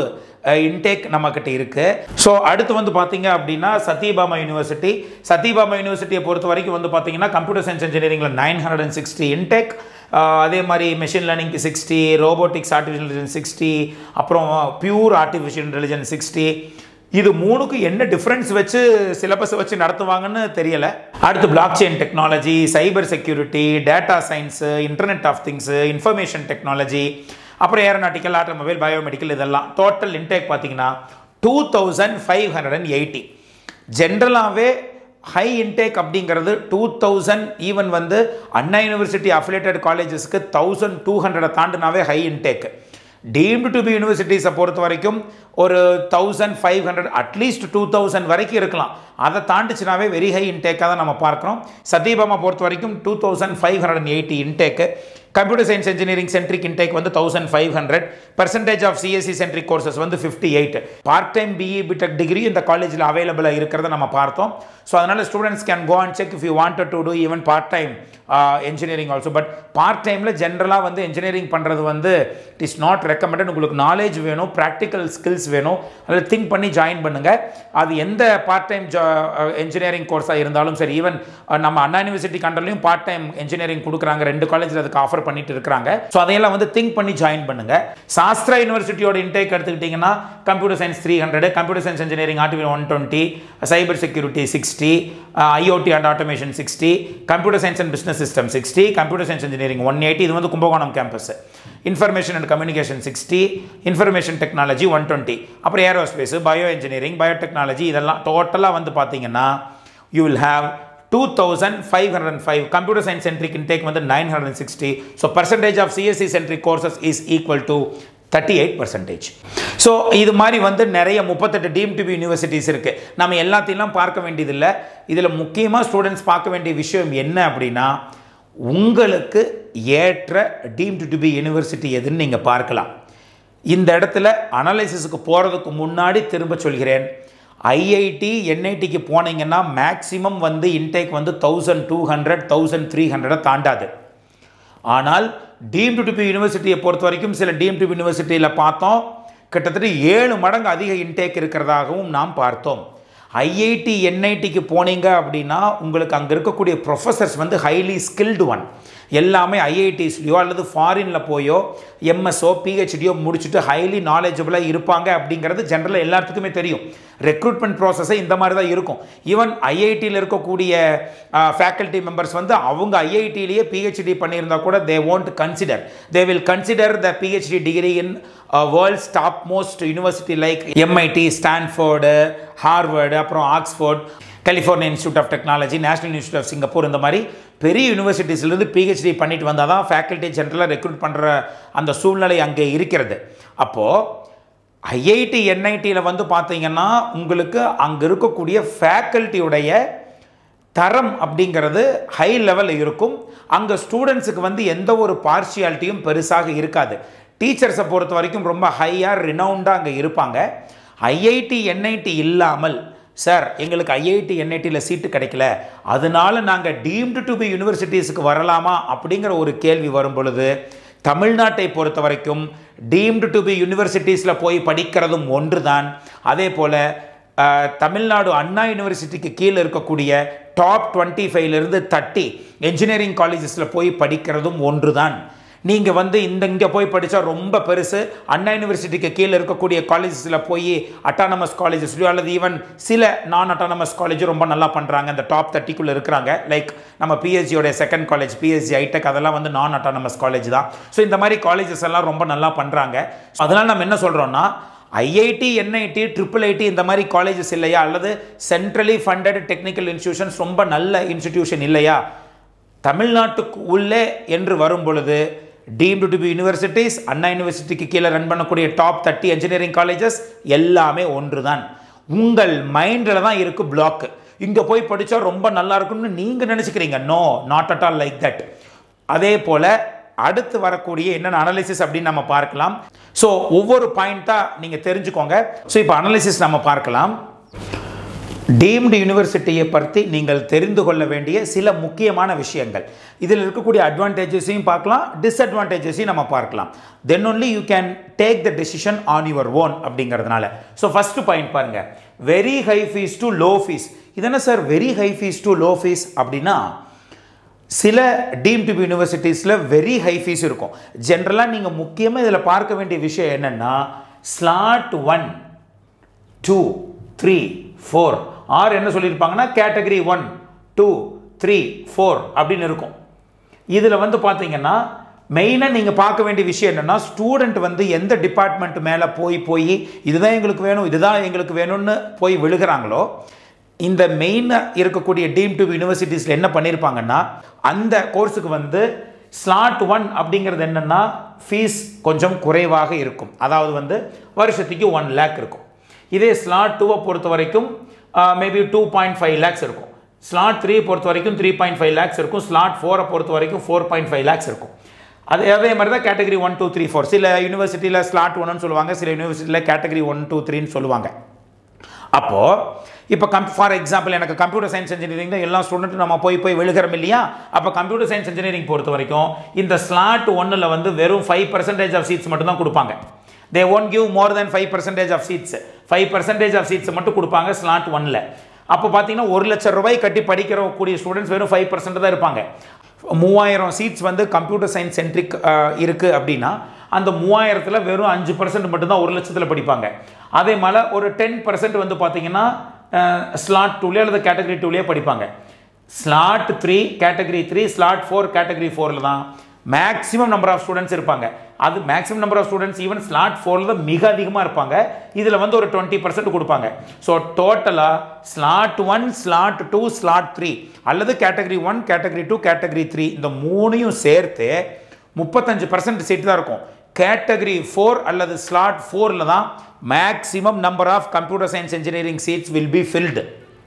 இன்டேக் நம்மக்கிட்ட இருக்குது ஸோ அடுத்து வந்து பார்த்தீங்க அப்படின்னா சத்யபாமா யூனிவர்சிட்டி சத்யபாமா யூனிவர்சிட்டியை பொறுத்த வரைக்கும் வந்து பார்த்தீங்கன்னா கம்ப்யூட்டர் சயின்ஸ் இன்ஜினியரிங்கில் nine hundred and sixty intake அதே மாதிரி மெஷின் லேர்னிங்க்கு sixty robotics artificial intelligence sixty அப்புறம் பியூர் ஆர்டிஃபிஷியல் இன்டெலிஜென்ஸ் சிக்ஸ்டி இது மூணுக்கு என்ன டிஃப்ரென்ஸ் வச்சு சிலபஸ் வச்சு நடத்துவாங்கன்னு தெரியல அடுத்து blockchain technology cyber security data science internet of things information technology அப்புறம் ஏரோநாட்டிக்கல் ஆட்டோமொபைல் பயோமெடிக்கல் இதெல்லாம் டோட்டல் இன்டேக் பார்த்தீங்கன்னா two thousand five hundred and eighty ஜென்ரலாகவே ஹை இன்டேக் அப்படிங்கிறது டூ தௌசண்ட் ஈவன் வந்து அண்ணா யூனிவர்சிட்டி அஃபிலேட்டட் காலேஜஸ்க்கு தௌசண்ட் டூ ஹண்ட்ரடை தாண்டினாவே high intake deemed to be யூனிவர்சிட்டிஸை பொறுத்த வரைக்கும் ஒரு thousand five hundred at least two thousand வரைக்கும் இருக்கலாம் அதை தாண்டிச்சுனாவே வெரி ஹை இன்டேக்காக தான் நம்ம பார்க்குறோம் சத்யபாமா பொறுத்த வரைக்கும் two thousand five hundred and eighty intake computer science engineering centric intake வந்து thousand five hundred percentage of CSC centric courses வந்து fifty eight part time BE BTech degree இந்த காலேஜில் அவைலபிளாக இருக்கிறத நம்ம பார்த்தோம் ஸோ அதனால் students can go and check if you wanted to do even part time engineering also but part டைமில் ஜென்ரலாக வந்து இன்ஜினியரிங் பண்ணுறது வந்து இட் இஸ் நாட் ரெக்கமெண்டட் உங்களுக்கு நாலேஜ் வேணும் ப்ராக்டிக்கல் ஸ்கில்ஸ் வேணும் அதில் திங்க் பண்ணி ஜாயின் பண்ணுங்கள் அது எந்த பார்ட் டைம் ஜா இன்ஜினியரிங் கோர்ஸாக இருந்தாலும் சரி ஈவன் நம்ம அண்ணா யூனிவர்சிட்டி கண்டர்லையும் பார்ட் டைம் இன்ஜினியரிங் கொடுக்குறாங்க ரெண்டு காலேஜில் அதுக்கு ஆஃபர் பண்ணிட்டு இருக்கிறாங்க ஸோ அதையெல்லாம் வந்து திங்க் பண்ணி ஜாயின் பண்ணுங்க சாஸ்திரா யூனிவர்சிட்டியோட இன்டேக் எடுத்துக்கிட்டிங்கன்னா computer science three hundred computer science engineering artificial one twenty cyber security sixty IoT and automation sixty computer science and business system sixty computer science engineering one eighty இது வந்து Kumbakonam campus information and communication sixty information technology one twenty அப்புறம் ஏரோஸ்பேஸ் பயோ இன்ஜினியரிங் பயோடெக்னாலஜி இதெல்லாம் டோட்டலாக வந்து பார்த்தீங்கன்னா you will have two thousand five hundred and five computer science centric intake வந்து nine hundred and sixty so percentage of CSC centric courses is equal to thirty eight percentage so இது மாதிரி வந்து நிறைய முப்பத்தெட்டு டீம் டிபி யூனிவர்சிட்டிஸ் இருக்குது நம்ம எல்லாத்தையும் பார்க்க வேண்டியதில்லை இதில் முக்கியமாக ஸ்டூடெண்ட்ஸ் பார்க்க வேண்டிய விஷயம் என்ன அப்படின்னா உங்களுக்கு ஏற்ற டீம் டு பி யூனிவர்சிட்டி எதுன்னு நீங்கள் பார்க்கலாம் இந்த இடத்துல அனலைசிஸுக்கு போகிறதுக்கு முன்னாடி திரும்ப சொல்கிறேன் ஐஐடி என்ஐடிக்கு போனீங்கன்னா மேக்ஸிமம் வந்து இன்டேக் வந்து thousand two hundred thousand three ஹண்ட்ரடை தாண்டாது ஆனால் டீம் டு பி யூனிவர்சிட்டியை பொறுத்த வரைக்கும் சில டீம் டு யூனிவர்சிட்டியில் பார்த்தோம் கிட்டத்தட்ட ஏழு மடங்கு அதிக இன்டேக் இருக்கிறதாகவும் நாம் பார்த்தோம் ஐஐடி என்ஐடிக்கு போனீங்க அப்படின்னா உங்களுக்கு அங்கே இருக்கக்கூடிய ப்ரொஃபஸர்ஸ் வந்து ஹைலி ஸ்கில்டு ஒன் எல்லாமே ஐஐடிஸ்லையோ அல்லது ஃபாரினில் போயோ எம்எஸ்ஓ பிஹெச்டியோ முடிச்சுட்டு ஹைலி நாலேஜபிளாக இருப்பாங்க அப்படிங்கிறது ஜென்ரலாக எல்லாத்துக்குமே தெரியும் ரெக்ரூட்மெண்ட் ப்ராசஸே இந்த மாதிரி தான் இருக்கும் ஈவன் ஐஐடியில் இருக்கக்கூடிய ஃபேக்கல்ட்டி மெம்பர்ஸ் வந்து அவங்க ஐஐடியிலேயே பிஹெச்டி பண்ணியிருந்தா கூட they won't consider they will consider the PhD degree in world's top most university like MIT Stanford Harvard அப்புறம் Oxford California institute of technology national institute of Singapore இந்த மாதிரி பெரிய யூனிவர்சிட்டிஸ்லேருந்து பிஹெச்டி பண்ணிட்டு வந்தால் தான் ஃபேக்கல்ட்டி ஜென்ரலாக ரெக்ரூட் பண்ணுற அந்த சூழ்நிலை அங்கே இருக்கிறது அப்போது ஐஐடி என்ஐடியில் வந்து பார்த்தீங்கன்னா உங்களுக்கு அங்கே இருக்கக்கூடிய ஃபேக்கல்ட்டியுடைய தரம் அப்படிங்கிறது ஹை லெவலில் இருக்கும் அங்கே ஸ்டூடெண்ட்ஸுக்கு வந்து எந்த ஒரு பார்ஷியாலிட்டியும் பெருசாக இருக்காது டீச்சர்ஸை பொறுத்த வரைக்கும் ரொம்ப ஹையாக ரினவுண்டாக அங்கே இருப்பாங்க ஐஐடி என்ஐடி இல்லாமல் சார் எங்களுக்கு ஐஐடி என்ஐடியில் சீட்டு கிடைக்கல அதனால நாங்கள் டீம்டு டு பி யூனிவர்சிட்டிஸுக்கு வரலாமா அப்படிங்கிற ஒரு கேள்வி வரும் பொழுது தமிழ்நாட்டை பொறுத்த வரைக்கும் டீம்டு டு பி யூனிவர்சிட்டிஸில் போய் படிக்கிறதும் ஒன்று தான் அதே போல் தமிழ்நாடு அண்ணா யூனிவர்சிட்டிக்கு கீழே இருக்கக்கூடிய டாப் டுவெண்ட்டி ஃபைவ்லேருந்து தட்டி என்ஜினியரிங் காலேஜஸில் போய் படிக்கிறதும் ஒன்று தான் நீங்கள் வந்து இந்த இங்கே போய் படித்தா ரொம்ப பெருசு அண்ணா யூனிவர்சிட்டிக்கு கீழே இருக்கக்கூடிய காலேஜஸில் போய் அட்டானமஸ் காலேஜஸ்லையோ அல்லது ஈவன் சில நான் அட்டானமஸ் காலேஜும் ரொம்ப நல்லா பண்ணுறாங்க இந்த டாப் தேர்ட்டிக்குள்ளே இருக்கிறாங்க லைக் நம்ம பிஎஸ்ஜியோட செகண்ட் காலேஜ் பிஎஸ்ஜி ஐடெக் அதெல்லாம் வந்து நான் அட்டானமஸ் காலேஜ் தான் ஸோ இந்த மாதிரி காலேஜஸ் எல்லாம் ரொம்ப நல்லா பண்ணுறாங்க அதனால் நம்ம என்ன சொல்கிறோன்னா ஐஐடி என்ஐடி ட்ரிபிள் ஐடி இந்த மாதிரி காலேஜஸ் இல்லையா அல்லது சென்ட்ரலி ஃபண்டட் டெக்னிக்கல் இன்ஸ்டிடியூஷன்ஸ் ரொம்ப நல்ல இன்ஸ்டிடியூஷன் இல்லையா தமிழ்நாட்டுக்கு உள்ளே என்று வரும் பொழுது deemed to be universities Anna யூனிவர்சிட்டிக்கு கீழே ரன் பண்ணக்கூடிய டாப் தேர்ட்டி இன்ஜினியரிங் காலேஜஸ் எல்லாமே ஒன்று தான் உங்கள் மைண்டில் தான் இருக்குது பிளாக் இங்கே போய் படித்தா ரொம்ப நல்லா இருக்கும்னு நீங்கள் நினச்சிக்கிறீங்க no not at all like that அதே போல் அடுத்து வரக்கூடிய என்னென்ன அனாலிசிஸ் அப்படின்னு நம்ம பார்க்கலாம் ஸோ ஒவ்வொரு பாயிண்ட்டாக நீங்கள் தெரிஞ்சுக்கோங்க ஸோ இப்போ அனாலிசிஸ் நம்ம பார்க்கலாம் டீம்டு யூனிவர்சிட்டியை பற்றி நீங்கள் தெரிந்து கொள்ள வேண்டிய சில முக்கியமான விஷயங்கள் இதில் இருக்கக்கூடிய அட்வான்டேஜஸையும் பார்க்கலாம் டிஸ்அட்வான்டேஜஸையும் நம்ம பார்க்கலாம் then only you can take the decision on your own அப்படிங்கிறதுனால ஸோ ஃபஸ்ட்டு பாயிண்ட் பாருங்க very high fees to low fees இதென்ன sir very high fees to low fees அப்படின்னா சில டீம் டு யூனிவர்சிட்டிஸில் வெரி ஹை ஃபீஸ் இருக்கும் ஜென்ரலாக நீங்கள் முக்கியமாக இதில் பார்க்க வேண்டிய விஷயம் என்னென்னா slot one two three four or என்ன சொல்லியிருப்பாங்கன்னா category one two three four அப்படின்னு இருக்கும் இதில் வந்து பார்த்தீங்கன்னா மெயினாக நீங்கள் பார்க்க வேண்டிய விஷயம் என்னென்னா ஸ்டூடெண்ட் வந்து எந்த டிபார்ட்மெண்ட் மேலே போய் போய் இதுதான் எங்களுக்கு வேணும் இதுதான் எங்களுக்கு வேணும்னு போய் விழுகிறாங்களோ இந்த மெயினாக இருக்கக்கூடிய டீம் டு யூனிவர்சிட்டிஸில் என்ன பண்ணியிருப்பாங்கன்னா அந்த கோர்ஸுக்கு வந்து ஸ்லாட் ஒன் அப்படிங்கிறது என்னென்னா ஃபீஸ் கொஞ்சம் குறைவாக இருக்கும் அதாவது வந்து வருஷத்துக்கு ஒன் லேக் இருக்கும் இதே ஸ்லாட் டூவை பொறுத்த வரைக்கும் maybe two point five lakhs இருக்கும் ஸ்லாட் த்ரீ பொறுத்த வரைக்கும் த்ரீ பாயிண்ட் ஃபைவ் லேக்ஸ் இருக்கும் ஸ்லாட் ஃபோரை பொறுத்த வரைக்கும் ஃபோர் பாயிண்ட் ஃபைவ் லேக்ஸ் இருக்கும் அது அதே மாதிரி தான் category one two three four சில யூனிவர்சிட்டியில் ஸ்லாட் ஒன்னு சொல்லுவாங்க சில யூனிவர்சிட்டியில் கேட்டகரி ஒன் டூ த்ரீன்னு சொல்லுவாங்க அப்போது இப்போ கம் ஃபார் எக்ஸாம்பிள் எனக்கு கம்ப்யூட்டர் சயின்ஸ் இன்ஜினியரிங் தான் எல்லா ஸ்டூடெண்ட்டும் நம்ம போய் போய் விழுகிறோம் இல்லையா அப்போ கம்ப்யூட்டர் சயின்ஸ் இன்ஜினியரிங் பொறுத்த வரைக்கும் இந்த ஸ்லாட் ஒன்னில் வந்து வெறும் ஃபைவ் பர்சன்டேஜ் ஆஃப் சீட்ஸ் மட்டும் தான் கொடுப்பாங்க they won't give more then five percentage of seats five percentage of seats மட்டும் கொடுப்பாங்க ஸ்லாட் ஒன்னில் அப்போ பார்த்தீங்கன்னா ஒரு லட்சம் ரூபாய் கட்டி படிக்கிற கூடிய ஸ்டூடெண்ட்ஸ் வெறும் ஃபைவ் பர்சன்ட் தான் இருப்பாங்க மூவாயிரம் சீட்ஸ் வந்து கம்ப்யூட்டர் சயின்ஸ் சென்ட்ரிக் இருக்குது அப்படின்னா அந்த மூவாயிரத்தில் வெறும் அஞ்சு பர்சன்ட் மட்டும்தான் ஒரு லட்சத்தில் படிப்பாங்க அதே மாதிரி ஒரு டென் பர்சன்ட் வந்து பார்த்தீங்கன்னா ஸ்லாட் டூலே அல்லது கேட்டகரி டூலே படிப்பாங்க slot three category three slot four category ஃபோரில் தான் மேக்ஸிமம் நம்பர் ஆஃப் ஸ்டூடெண்ட்ஸ் இருப்பாங்க அது maximum number of students even slot ஃபோரில் தான் மிக அதிகமாக இருப்பாங்க இதில் வந்து ஒரு டுவெண்ட்டி பர்சன்ட் கொடுப்பாங்க ஸோ டோட்டலாக slot one slot two slot three அல்லது category one category two category three இந்த மூணையும் சேர்த்து முப்பத்தஞ்சு பர்சன்ட் சீட் தான் இருக்கும் கேட்டகரி ஃபோர் அல்லது ஸ்லாட் ஃபோரில் தான் maximum number of computer science engineering seats will be filled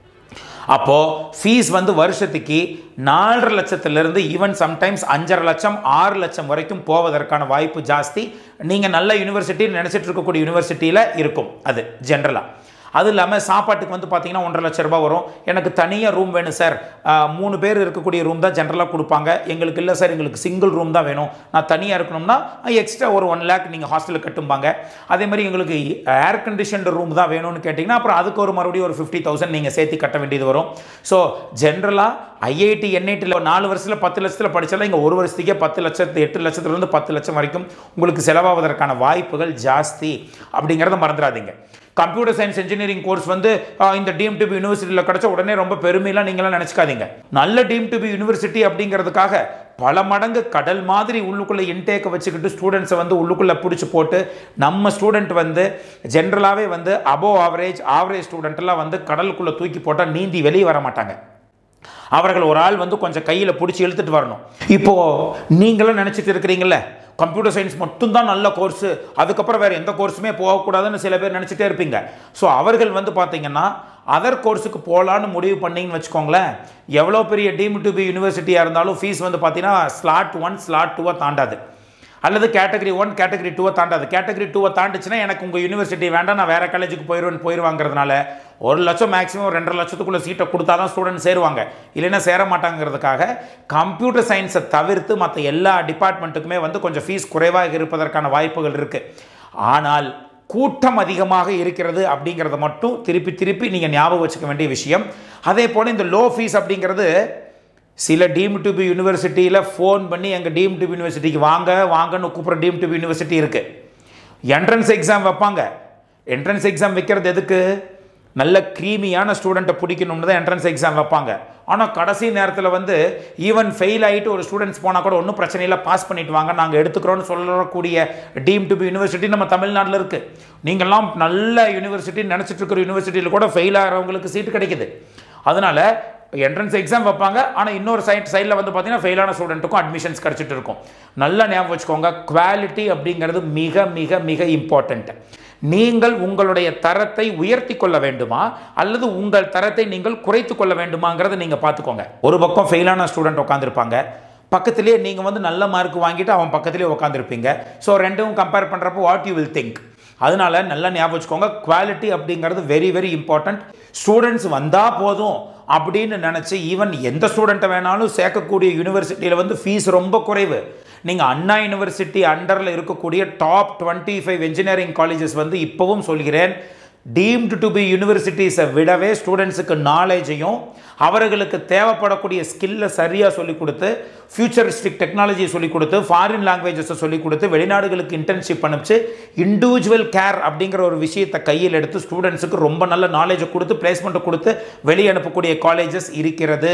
அப்போது ஃபீஸ் வந்து வருஷத்துக்கு நாலரை லட்சத்துலேருந்து ஈவன் சம்டைம்ஸ் அஞ்சரை லட்சம் ஆறு லட்சம் வரைக்கும் போவதற்கான வாய்ப்பு ஜாஸ்தி நீங்கள் நல்ல யூனிவர்சிட்டி நினச்சிட்டு இருக்கக்கூடிய யூனிவர்சிட்டியில் இருக்கும் அது ஜென்ரலாக அது இல்லாமல் சாப்பாட்டுக்கு வந்து பார்த்தீங்கன்னா ஒன்றரை லட்ச ரூபாய் வரும் எனக்கு தனியாக ரூம் வேணும் சார் மூணு பேர் இருக்கக்கூடிய ரூம் தான் ஜென்ரலாக கொடுப்பாங்க எங்களுக்கு இல்லை சார் எங்களுக்கு சிங்கிள் ரூம் தான் வேணும் நான் தனியாக இருக்கணும்னா எக்ஸ்ட்ரா ஒரு ஒன் லேக் நீங்கள் ஹாஸ்டலில் கட்டும்பாங்க அதே மாதிரி எங்களுக்கு ஏர் கண்டிஷன்டு ரூம் தான் வேணும்னு கேட்டிங்கன்னா அப்புறம் அதுக்கு ஒரு மறுபடியும் ஒரு ஃபிஃப்டி தௌசண்ட் நீங்கள் சேர்த்து கட்ட வேண்டியது வரும் ஸோ ஜென்ரலாக ஐஐடி என்ஐடியில் நாலு வருஷத்தில் பத்து லட்சத்தில் படித்தாலும் இங்கே ஒரு வருஷத்துக்கே பத்து லட்சத்து எட்டு லட்சத்துலேருந்து பத்து லட்சம் வரைக்கும் உங்களுக்கு செலவாவதற்கான வாய்ப்புகள் ஜாஸ்தி அப்படிங்கிறத மறந்துடாதீங்க கம்ப்யூட்டர் சயின்ஸ் இன்ஜினியரிங் கோர்ஸ் வந்து இந்த டீம் டு பி யூனிவர்சிட்டியில் கிடச்ச உடனே ரொம்ப பெருமையெல்லாம் நீங்களாம் நினச்சிக்காதீங்க நல்ல டீம் டு பி யூனிவர்சிட்டி அப்படிங்கிறதுக்காக பல மடங்கு கடல் மாதிரி உள்ளுக்குள்ளே இன்டேக்கை வச்சுக்கிட்டு ஸ்டூடெண்ட்ஸை வந்து உள்ளுக்குள்ளே பிடிச்சி போட்டு நம்ம ஸ்டூடெண்ட் வந்து ஜென்ரலாகவே வந்து அபோவ் ஆவரேஜ் ஆவரேஜ் ஸ்டூடெண்ட்லாம் வந்து கடலுக்குள்ளே தூக்கி போட்டால் நீந்தி வெளியே வர மாட்டாங்க அவர்கள் ஒரு ஆள் வந்து கொஞ்சம் கையில் பிடிச்சி இழுத்துட்டு வரணும் இப்போது நீங்களும் நினச்சிட்டு இருக்கிறீங்களே கம்ப்யூட்டர் சயின்ஸ் மட்டும்தான் நல்ல கோர்ஸு அதுக்கப்புறம் வேறு எந்த கோர்ஸுமே போகக்கூடாதுன்னு சில பேர் நினச்சிட்டே இருப்பீங்க ஸோ அவர்கள் வந்து பார்த்தீங்கன்னா அதர் கோர்ஸுக்கு போகலான்னு முடிவு பண்ணிங்கன்னு வச்சுக்கோங்களேன் எவ்வளோ பெரிய டீம் டு பி யூனிவர்சிட்டியாக இருந்தாலும் ஃபீஸ் வந்து பார்த்தீங்கன்னா ஸ்லாட் ஒன் ஸ்லாட் டூவை தாண்டாது அல்லது கேட்டகரி ஒன் கேட்டகரி டூவை தாண்டாது கேட்டகரி டூவை தாண்டுச்சுன்னா எனக்கு உங்கள் யூனிவர்சிட்டி வேண்டாம் நான் வேறு காலேஜுக்கு போயிடுவேன் போயிடுவாங்கிறதுனால ஒரு லட்சம் மேக்ஸிமம் ரெண்டரை லட்சத்துக்குள்ளே சீட்டை கொடுத்தா தான் ஸ்டூடெண்ட் சேருவாங்க இல்லைன்னா சேர மாட்டாங்கிறதுக்காக கம்ப்யூட்டர் சயின்ஸை தவிர்த்து மற்ற எல்லா டிபார்ட்மெண்ட்டுக்குமே வந்து கொஞ்சம் ஃபீஸ் குறைவாக இருப்பதற்கான வாய்ப்புகள் இருக்குது ஆனால் கூட்டம் அதிகமாக இருக்கிறது அப்படிங்கிறத மட்டும் திருப்பி திருப்பி நீங்கள் ஞாபகம் வச்சுக்க வேண்டிய விஷயம் அதே போல் இந்த லோ ஃபீஸ் அப்படிங்கிறது சில டீம் டு பி யூனிவர்சிட்டியில் ஃபோன் பண்ணி எங்கள் டீம் டு பி யூனிவர்சிட்டிக்கு வாங்க வாங்கன்னு கூப்பிட்ற டீம் டு பி யூனிவர்சிட்டி இருக்குது என்ட்ரன்ஸ் எக்ஸாம் வைப்பாங்க என்ட்ரன்ஸ் எக்ஸாம் வைக்கிறது எதுக்கு நல்ல க்ரீமியான ஸ்டூடெண்ட்டை பிடிக்கணும்னு தான் என்ட்ரன்ஸ் எக்ஸாம் வைப்பாங்க ஆனால் கடைசி நேரத்தில் வந்து ஈவன் ஃபெயில் ஆகிட்டு ஒரு ஸ்டூடெண்ட்ஸ் போனால் கூட ஒன்றும் பிரச்சனை இல்லை பாஸ் பண்ணிட்டு வாங்க நாங்கள் எடுத்துக்கிறோன்னு சொல்லக்கூடிய டீம் டு பி யூனிவர்சிட்டி நம்ம தமிழ்நாட்டில் இருக்குது நீங்கள்லாம் நல்ல யூனிவர்சிட்டி நினச்சிட்டு இருக்கிற யூனிவர்சிட்டியில் கூட ஃபெயில் ஆகிறவங்களுக்கு சீட்டு கிடைக்குது அதனால் என்ட்ரன்ஸ் எக்ஸாம் வைப்பாங்க ஆனால் இன்னொரு சைட் சைடில் வந்து பார்த்தீங்கன்னா ஃபெயிலான ஸ்டூடெண்ட்டுக்கும் அட்மிஷன்ஸ் கிடச்சிட்டு இருக்கும் நல்லா ஞாபகம் வச்சுக்கோங்க குவாலிட்டி அப்படிங்கிறது மிக மிக மிக இம்பார்ட்டண்ட் நீங்கள் உங்களுடைய தரத்தை உயர்த்தி கொள்ள வேண்டுமா அல்லது உங்கள் தரத்தை நீங்கள் குறைத்து கொள்ள வேண்டுமாங்கிறத நீங்கள் பார்த்துக்கோங்க ஒரு பக்கம் ஃபெயிலான ஸ்டூடெண்ட் உட்காந்துருப்பாங்க பக்கத்திலே நீங்கள் வந்து நல்ல மார்க் வாங்கிட்டு அவன் பக்கத்திலே உட்காந்துருப்பீங்க ஸோ ரெண்டும் கம்பேர் பண்ணுறப்போ வாட் யூ வில் திங்க் அதனால நல்லா ஞாபகம் வச்சுக்கோங்க குவாலிட்டி அப்படிங்கிறது வெரி வெரி இம்பார்ட்டன்ட் ஸ்டூடெண்ட்ஸ் வந்தால் போதும் அப்படின்னு நினச்சி ஈவன் எந்த ஸ்டூடெண்ட்டை வேணாலும் சேர்க்கக்கூடிய யூனிவர்சிட்டியில் வந்து ஃபீஸ் ரொம்ப குறைவு நீங்கள் அண்ணா யூனிவர்சிட்டி அண்டரில் இருக்கக்கூடிய top twenty five engineering colleges வந்து இப்போவும் சொல்கிறேன் டீம்டு டு பி யூனிவர்சிட்டிஸை விடவே ஸ்டூடெண்ட்ஸுக்கு நாலேஜையும் அவர்களுக்கு தேவைப்படக்கூடிய ஸ்கில்லை சரியாக சொல்லிக் கொடுத்து ஃபியூச்சரிஸ்டிக் டெக்னாலஜியை சொல்லிக் கொடுத்து ஃபாரின் லாங்குவேஜஸை சொல்லிக் கொடுத்து வெளிநாடுகளுக்கு இன்டர்ன்ஷிப் அனுப்பிச்சு இண்டிவிஜுவல் கேர் அப்படிங்கிற ஒரு விஷயத்தை கையில் எடுத்து ஸ்டூடெண்ட்ஸுக்கு ரொம்ப நல்ல நாலேஜை கொடுத்து பிளேஸ்மெண்ட்டை கொடுத்து வெளியே அனுப்பக்கூடிய காலேஜஸ் இருக்கிறது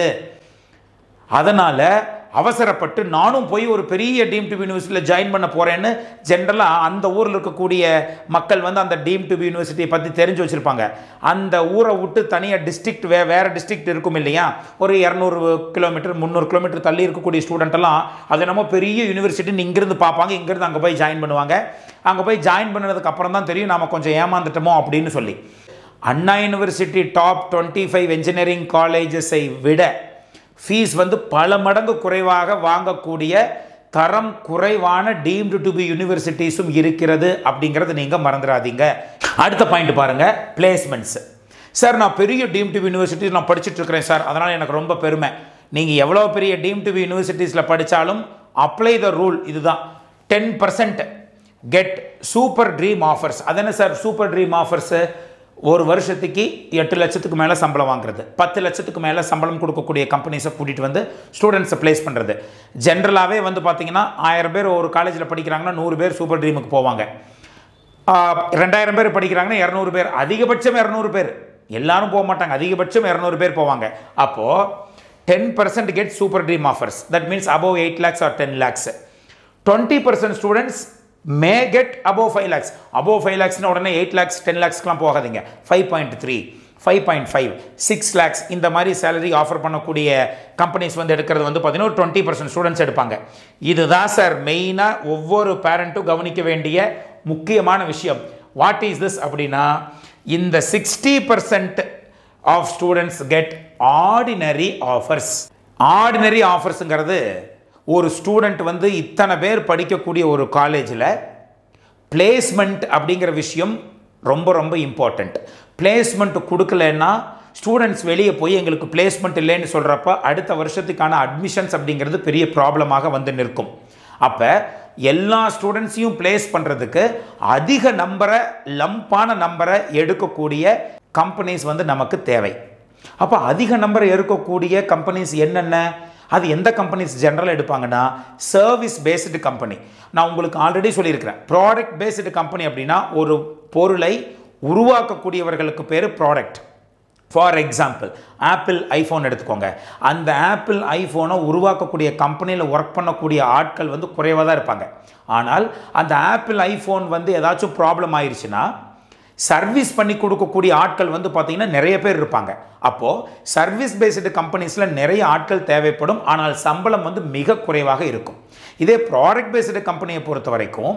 அதனால் அவசரப்பட்டு நானும் போய் ஒரு பெரிய டீம் டிபி யூனிவர்சிட்டியில் ஜாயின் பண்ண போகிறேன்னு ஜென்ரலாக அந்த ஊரில் இருக்கக்கூடிய மக்கள் வந்து அந்த டீம் டிபி யூனிவர்சிட்டியை பற்றி தெரிஞ்சு வச்சுருப்பாங்க அந்த ஊரை விட்டு தனியாக டிஸ்ட்ரிக்ட் வே வேறு டிஸ்ட்ரிக்ட் இருக்கும் இல்லையா ஒரு இரநூறு கிலோமீட்டர் முந்நூறு கிலோமீட்டர் தள்ளி இருக்கக்கூடிய ஸ்டூடெண்ட் எல்லாம் அது என்னமோ பெரிய யூனிவர்சிட்டின்னு இங்கிருந்து பார்ப்பாங்க இங்கிருந்து அங்கே போய் ஜாயின் பண்ணுவாங்க அங்கே போய் ஜாயின் பண்ணதுக்கு அப்புறம் தான் தெரியும் நாம கொஞ்சம் ஏமாந்துட்டோமோ அப்படின்னு சொல்லி Anna university top twenty five engineering காலேஜஸை விட ஃபீஸ் வந்து பல மடங்கு குறைவாக வாங்கக்கூடிய தரம் குறைவான டீம்டு டு பி யூனிவர்சிட்டிஸும் இருக்கிறது அப்படிங்கிறது நீங்கள் மறந்துடாதீங்க அடுத்த பாயிண்ட் பாருங்கள் பிளேஸ்மெண்ட்ஸ் சார் நான் பெரிய டீம் டு யூனிவர்சிட்டி நான் படிச்சுட்டு இருக்கிறேன் சார் அதனால் எனக்கு ரொம்ப பெருமை நீங்கள் எவ்வளோ பெரிய டீம் டு யூனிவர்சிட்டிஸில் படித்தாலும் அப்ளை த ரூல் இதுதான் ten percent get super dream offers அது என்ன சார் சூப்பர் ட்ரீம் ஆஃபர்ஸு ஒரு வருஷத்துக்கு எட்டு லட்சத்துக்கு மேலே சம்பளம் வாங்குறது பத்து லட்சத்துக்கு மேலே சம்பளம் கொடுக்கக்கூடிய கம்பெனிஸை கூட்டிகிட்டு வந்து ஸ்டூடெண்ட்ஸை ப்ளேஸ் பண்ணுறது ஜென்ரலாகவே வந்து பார்த்தீங்கன்னா ஆயிரம் பேர் ஒரு காலேஜில் படிக்கிறாங்கன்னா நூறு பேர் சூப்பர் ட்ரீமுக்கு போவாங்க ஆஹ் ரெண்டாயிரம் பேர் படிக்கிறாங்கன்னா இரநூறு பேர் அதிகபட்சம் இரநூறு பேர் எல்லாரும் போக மாட்டாங்க அதிகபட்சம் இரநூறு பேர் போவாங்க அப்போது ten percent get super dream offers that means above eight lakhs or ten lakhs twenty percent students may get above five lakhs above five லேக்ஸ்னு உடனே எயிட் லேக்ஸ் டென் லேக்ஸ்க்குலாம் போகாதீங்க five point three five point five six lakhs இந்த மாதிரி சேலரி ஆஃபர் பண்ணக்கூடிய கம்பெனிஸ் வந்து எடுக்கிறது வந்து பார்த்தீங்கன்னா ஒரு டுவெண்ட்டி பர்சன்ட் ஸ்டூடெண்ட்ஸ் எடுப்பாங்க இதுதான் சார் மெயினாக ஒவ்வொரு பேரண்ட்டும் கவனிக்க வேண்டிய முக்கியமான விஷயம் வாட் இஸ் திஸ் அப்படின்னா இந்த sixty percent of students get ordinary offers ordinary ஆஃபர்ஸுங்கிறது ஒரு ஸ்டூடெண்ட் வந்து இத்தனை பேர் படிக்கக்கூடிய ஒரு காலேஜில் பிளேஸ்மெண்ட் அப்படிங்கிற விஷயம் ரொம்ப ரொம்ப இம்பார்ட்டண்ட் பிளேஸ்மெண்ட் கொடுக்கலன்னா ஸ்டூடெண்ட்ஸ் வெளியே போய் எங்களுக்கு பிளேஸ்மெண்ட் இல்லைன்னு சொல்கிறப்ப அடுத்த வருஷத்துக்கான அட்மிஷன்ஸ் அப்படிங்கிறது பெரிய ப்ராப்ளமாக வந்து நிற்கும் அப்போ எல்லா ஸ்டூடெண்ட்ஸையும் பிளேஸ் பண்ணுறதுக்கு அதிக நம்பரை லம்பான நம்பரை எடுக்கக்கூடிய கம்பெனிஸ் வந்து நமக்கு தேவை அப்போ அதிக நம்பரை எடுக்கக்கூடிய கம்பெனிஸ் என்னென்ன அது எந்த கம்பெனிஸ் ஜென்ரலாக எடுப்பாங்கன்னா சர்வீஸ் பேஸ்டு கம்பெனி நான் உங்களுக்கு ஆல்ரெடி சொல்லியிருக்கிறேன் ப்ராடக்ட் பேஸ்டு கம்பெனி அப்படின்னா ஒரு பொருளை உருவாக்கக்கூடியவர்களுக்கு பேர் product for example Apple iPhone எடுத்துக்கோங்க அந்த ஆப்பிள் ஐஃபோனை உருவாக்கக்கூடிய கம்பெனியில் ஒர்க் பண்ணக்கூடிய ஆட்கள் வந்து குறைவாக தான் இருப்பாங்க ஆனால் அந்த ஆப்பிள் ஐஃபோன் வந்து ஏதாச்சும் ப்ராப்ளம் ஆயிடுச்சுன்னா சர்வீஸ் பண்ணி கொடுக்கக்கூடிய ஆட்கள் வந்து பார்த்தீங்கன்னா நிறைய பேர் இருப்பாங்க அப்போது சர்வீஸ் பேஸ்டு கம்பெனிஸில் நிறைய ஆட்கள் தேவைப்படும் ஆனால் சம்பளம் வந்து மிக குறைவாக இருக்கும் இதே ப்ராடக்ட் பேஸ்டு கம்பெனியை பொறுத்த வரைக்கும்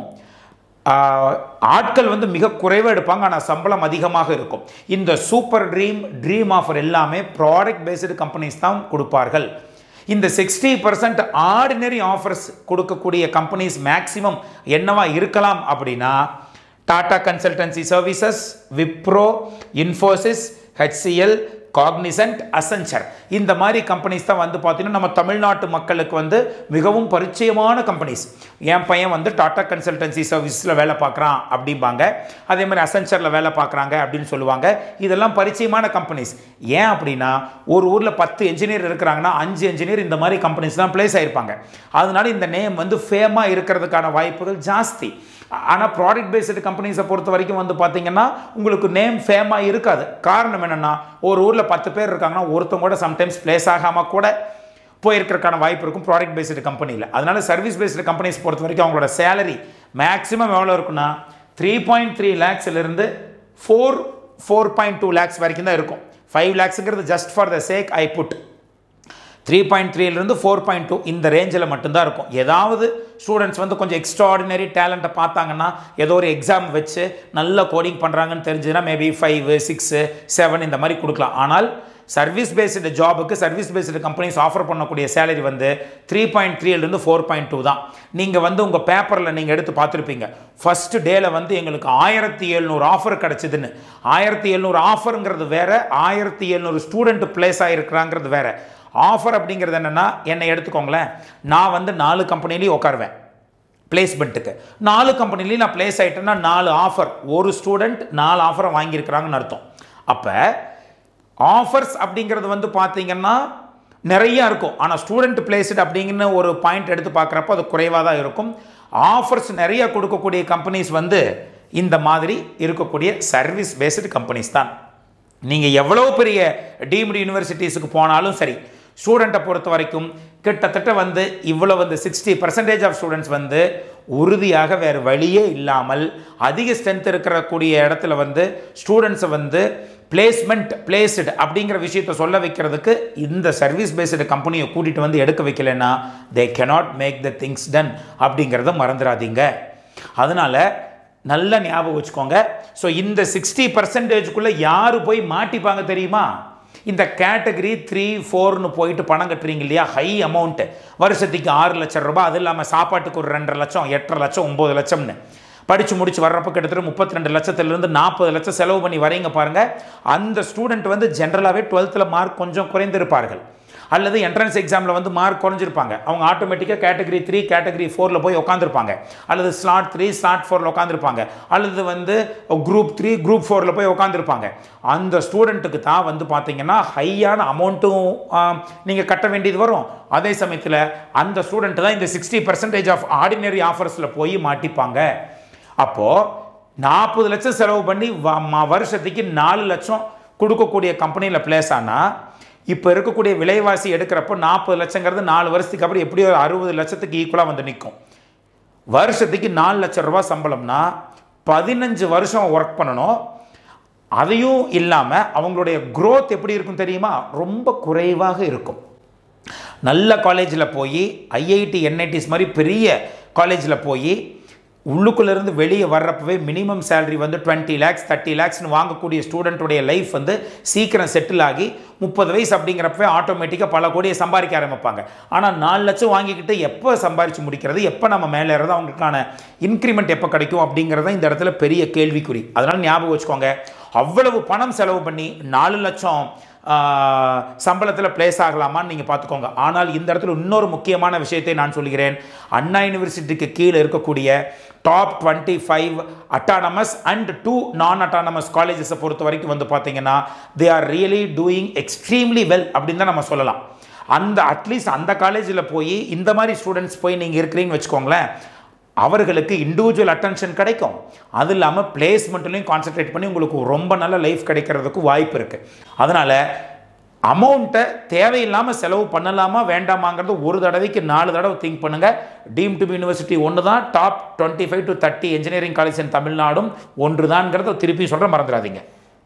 ஆஹ், ஆட்கள் வந்து மிக குறைவாக எடுப்பாங்க ஆனால் சம்பளம் அதிகமாக இருக்கும் இந்த சூப்பர் ட்ரீம் ட்ரீம் ஆஃபர் எல்லாமே ப்ராடக்ட் பேஸ்டு கம்பெனிஸ் தான் கொடுப்பார்கள் இந்த சிக்ஸ்டி பர்சன்ட் ஆர்டினரி ஆஃபர்ஸ் கொடுக்கக்கூடிய கம்பெனிஸ் மேக்ஸிமம் என்னவா இருக்கலாம் அப்படின்னா Tata consultancy services Wipro Infosys HCL Cognizant Accenture இந்த மாதிரி கம்பெனிஸ் தான் வந்து பார்த்தீங்கன்னா நம்ம தமிழ்நாட்டு மக்களுக்கு வந்து மிகவும் பரிச்சயமான கம்பெனிஸ் என் பையன் வந்து டாடா கன்சல்டன்சி சர்வீஸில் வேலை பார்க்குறான் அப்படிம்பாங்க அதே மாதிரி அசென்ச்சரில் வேலை பார்க்குறாங்க அப்படின்னு சொல்லுவாங்க இதெல்லாம் பரிச்சயமான கம்பெனிஸ் ஏன் அப்படின்னா ஒரு ஊரில் பத்து என்ஜினியர் இருக்கிறாங்கன்னா அஞ்சு என்ஜினியர் இந்த மாதிரி கம்பெனிஸ் தான் பிளேஸ் ஆயிருப்பாங்க அதனால இந்த நேம் வந்து ஃபேமாக இருக்கிறதுக்கான வாய்ப்புகள் ஜாஸ்தி ஆனால் ப்ராடக்ட் பேஸ்டு கம்பெனிஸை பொறுத்த வரைக்கும் வந்து பார்த்தீங்கன்னா உங்களுக்கு நேம் ஃபேமாக இருக்காது காரணம் என்னென்னா ஒரு ஊரில் பத்து பேர் இருக்காங்கன்னா ஒருத்தவங்க கூட சம்டைம்ஸ் பிளேஸ் ஆகாமல் கூட போயிருக்கிறதுக்கான வாய்ப்பு இருக்கும் ப்ராடக்ட் பேஸ்டு கம்பெனியில் அதனால சர்வீஸ் பேஸ்டு கம்பெனிஸ் பொறுத்த வரைக்கும் அவங்களோட சேலரி மேக்ஸிமம் எவ்வளோ இருக்குன்னா த்ரீ பாயிண்ட் த்ரீ லேக்ஸ்லேருந்து four four point two lakhs வரைக்கும் தான் இருக்கும் ஃபைவ் லேக்ஸுங்கிறது just for the sake I put three point த்ரீலேருந்து ஃபோர் பாயிண்ட் டூ இந்த ரேஞ்சில் மட்டும்தான் இருக்கும் ஏதாவது ஸ்டூடெண்ட்ஸ் வந்து கொஞ்சம் எக்ஸ்ட்ராடினரி டேலண்ட்டை பார்த்தாங்கன்னா ஏதோ ஒரு எக்ஸாம் வச்சு நல்ல கோடிங் பண்ணுறாங்கன்னு தெரிஞ்சுதுன்னா மேபி ஃபைவ் சிக்ஸு செவன் இந்த மாதிரி கொடுக்கலாம் ஆனால் சர்வீஸ் பேஸ்டு ஜாபுக்கு சர்வீஸ் பேஸ்டு கம்பெனிஸ் ஆஃபர் பண்ணக்கூடிய சேலரி வந்து த்ரீ பாயிண்ட் த்ரீலேருந்து ஃபோர் பாயிண்ட் டூ தான் நீங்கள் வந்து உங்கள் பேப்பரில் நீங்கள் எடுத்து பார்த்துருப்பீங்க ஃபர்ஸ்ட் டேல வந்து எங்களுக்கு ஆயிரத்தி எழுநூறு ஆஃபர் கிடச்சிதுன்னு ஆயிரத்தி எழுநூறு ஆஃபருங்கிறது வேற ஆயிரத்தி எழுநூறு ஸ்டூடெண்ட் பிளேஸ் ஆகிருக்கிறாங்கிறது வேற ஆஃபர் அப்படிங்கிறது என்னென்னா என்னை எடுத்துக்கோங்களேன் நான் வந்து நாலு கம்பெனிலையும் உட்காருவேன் பிளேஸ்மெண்ட்டுக்கு நாலு கம்பெனிலையும் நான் பிளேஸ் ஆகிட்டேன்னா நாலு ஆஃபர் ஒரு ஸ்டூடெண்ட் நாலு ஆஃபரை வாங்கியிருக்கிறாங்கன்னு அர்த்தம் அப்போ ஆஃபர்ஸ் அப்படிங்கிறது வந்து பார்த்தீங்கன்னா நிறைய இருக்கும் ஆனால் ஸ்டூடெண்ட் பிளேஸ்டு அப்படிங்கிற ஒரு பாயிண்ட் எடுத்து பார்க்குறப்போ அது குறைவாக தான் இருக்கும் ஆஃபர்ஸ் நிறைய கொடுக்கக்கூடிய கம்பெனிஸ் வந்து இந்த மாதிரி இருக்கக்கூடிய சர்வீஸ் பேஸ்டு கம்பெனிஸ் தான் நீங்கள் எவ்வளோ பெரிய டீம்டு யூனிவர்சிட்டிஸுக்கு போனாலும் சரி ஸ்டூடெண்ட்டை பொறுத்த வரைக்கும் கிட்டத்தட்ட வந்து இவ்வளோ வந்து சிக்ஸ்டி பர்சன்டேஜ் ஆஃப் ஸ்டூடெண்ட்ஸ் வந்து உறுதியாக வேறு வழியே இல்லாமல் அதிக ஸ்ட்ரென்த் இருக்கக்கூடிய இடத்துல வந்து ஸ்டூடெண்ட்ஸை வந்து பிளேஸ்மெண்ட் பிளேஸ்டு அப்படிங்கிற விஷயத்தை சொல்ல வைக்கிறதுக்கு இந்த சர்வீஸ் பேஸ்டு கம்பெனியை கூட்டிகிட்டு வந்து எடுக்க வைக்கலைன்னா they cannot make the things done அப்படிங்கிறத மறந்துடாதீங்க அதனால் நல்ல ஞாபகம் வச்சுக்கோங்க ஸோ இந்த சிக்ஸ்டி பர்சன்டேஜுக்குள்ளே யார் போய் மாட்டிப்பாங்க தெரியுமா இந்த கேட்டகரி த்ரீ ஃபோர்னு போயிட்டு பணம் கட்டுறீங்க இல்லையா ஹை அமௌண்ட்டு வருஷத்துக்கு ஆறு லட்சம் ரூபாய் அது இல்லாமல் சாப்பாட்டுக்கு ஒரு ரெண்டரை லட்சம் எட்டரை லட்சம் ஒம்பது லட்சம்னு படித்து முடிச்சு வர்றப்ப கிட்டத்தட்ட முப்பத்தி ரெண்டு லட்சத்துலேருந்து நாற்பது லட்சம் செலவு பண்ணி வரீங்க பாருங்கள் அந்த ஸ்டூடெண்ட் வந்து ஜென்ரலாகவே டுவெல்த்தில் மார்க் கொஞ்சம் குறைந்திருப்பார்கள் அல்லது என்ட்ரன்ஸ் எக்ஸாமில் வந்து மார்க் குறைஞ்சிருப்பாங்க அவங்க ஆட்டோமேட்டிக்காக கேட்டகரி த்ரீ கேட்டகரி ஃபோரில் போய் உட்காந்துருப்பாங்க அல்லது ஸ்லாட் த்ரீ ஸ்லாட் ஃபோரில் உட்காந்துருப்பாங்க அல்லது வந்து குரூப் த்ரீ குரூப் ஃபோரில் போய் உட்காந்துருப்பாங்க அந்த ஸ்டூடெண்ட்டுக்கு தான் வந்து பார்த்தீங்கன்னா ஹையான அமௌண்ட்டும் நீங்கள் கட்ட வேண்டியது வரும் அதே சமயத்தில் அந்த ஸ்டூடெண்ட் தான் இந்த சிக்ஸ்டி பர்சன்டேஜ் ஆஃப் ஆர்டினரி ஆஃபர்ஸில் போய் மாட்டிப்பாங்க அப்போது நாற்பது லட்சம் செலவு பண்ணி வ- ம- வருஷத்துக்கு நாலு லட்சம் கொடுக்கக்கூடிய கம்பெனியில் பிளேஸ் ஆனால் இப்போ இருக்கக்கூடிய விலைவாசி எடுக்கிறப்போ நாற்பது லட்சங்கிறது நாலு வருஷத்துக்கு அப்புறம் எப்படியோ ஒரு அறுபது லட்சத்துக்கு ஈக்குவலாக வந்து நிற்கும் வருஷத்துக்கு நாலு லட்சம் ரூபாய் சம்பளம்னா பதினஞ்சு வருஷம் ஒர்க் பண்ணணும் அதையும் இல்லாமல் அவங்களுடைய growth எப்படி இருக்கும் தெரியுமா ரொம்ப குறைவாக இருக்கும் நல்ல காலேஜில் போய் ஐஐடி என்ஐடிஸ் மாதிரி பெரிய காலேஜில் போய் உள்ளுக்குள்ளேருந்து வெளியே வர்றப்பவே மினிமம் சேலரி வந்து டுவெண்ட்டி லேக்ஸ் தேர்ட்டி லேக்ஸ்னு வாங்கக்கூடிய ஸ்டூடெண்ட்டுடைய லைஃப் வந்து சீக்கிரம் செட்டில் ஆகி முப்பது வயசு அப்படிங்கிறப்பவே ஆட்டோமேட்டிக்காக பல கோடியை சம்பாதிக்க ஆரம்பிப்பாங்க ஆனால் நாலு லட்சம் வாங்கிக்கிட்டு எப்போ சம்பாரித்து முடிக்கிறது எப்போ நம்ம மேலே இருந்து அவங்களுக்கான இன்க்ரிமெண்ட் எப்போ கிடைக்கும் அப்படிங்கிறத இந்த இடத்துல பெரிய கேள்விக்குறி அதனால் ஞாபகம் வச்சுக்கோங்க அவ்வளவு பணம் செலவு பண்ணி நாலு லட்சம் சம்பளத்தில் பிளேஸ் ஆகலாமான்னு நீங்கள் பார்த்துக்கோங்க ஆனால் இந்த இடத்துல இன்னொரு முக்கியமான விஷயத்தை நான் சொல்கிறேன் அண்ணா யூனிவர்சிட்டிக்கு கீழே இருக்கக்கூடிய top twenty five autonomous and two non autonomous காலேஜஸை பொறுத்த வரைக்கும் வந்து பார்த்தீங்கன்னா they are really doing extremely well அப்படின்னு தான் நம்ம சொல்லலாம் அந்த அட்லீஸ்ட் அந்த காலேஜில் போய் இந்த மாதிரி ஸ்டூடெண்ட்ஸ் போய் நீங்கள் இருக்கிறீங்கன்னு வச்சுக்கோங்களேன் அவர்களுக்கு இண்டிவிஜுவல் அட்டென்ஷன் கிடைக்கும் அது இல்லாமல் பிளேஸ்மெண்ட்லையும் கான்சென்ட்ரேட் பண்ணி உங்களுக்கு ரொம்ப நல்ல லைஃப் கிடைக்கிறதுக்கு வாய்ப்பு இருக்குது அதனால் அமௌண்ட்டை தேவையில்லாமல் செலவு பண்ணலாமா வேண்டாமாங்கிறது ஒரு தடவைக்கு நாலு தடவை திங்க் பண்ணுங்கள் டீம் டு யூனிவர்சிட்டி ஒன்று தான் top twenty five to thirty engineering college in தமிழ்நாடும் ஒன்று தான்ங்கிறத திருப்பி சொல்கிற மறந்துடாதீங்க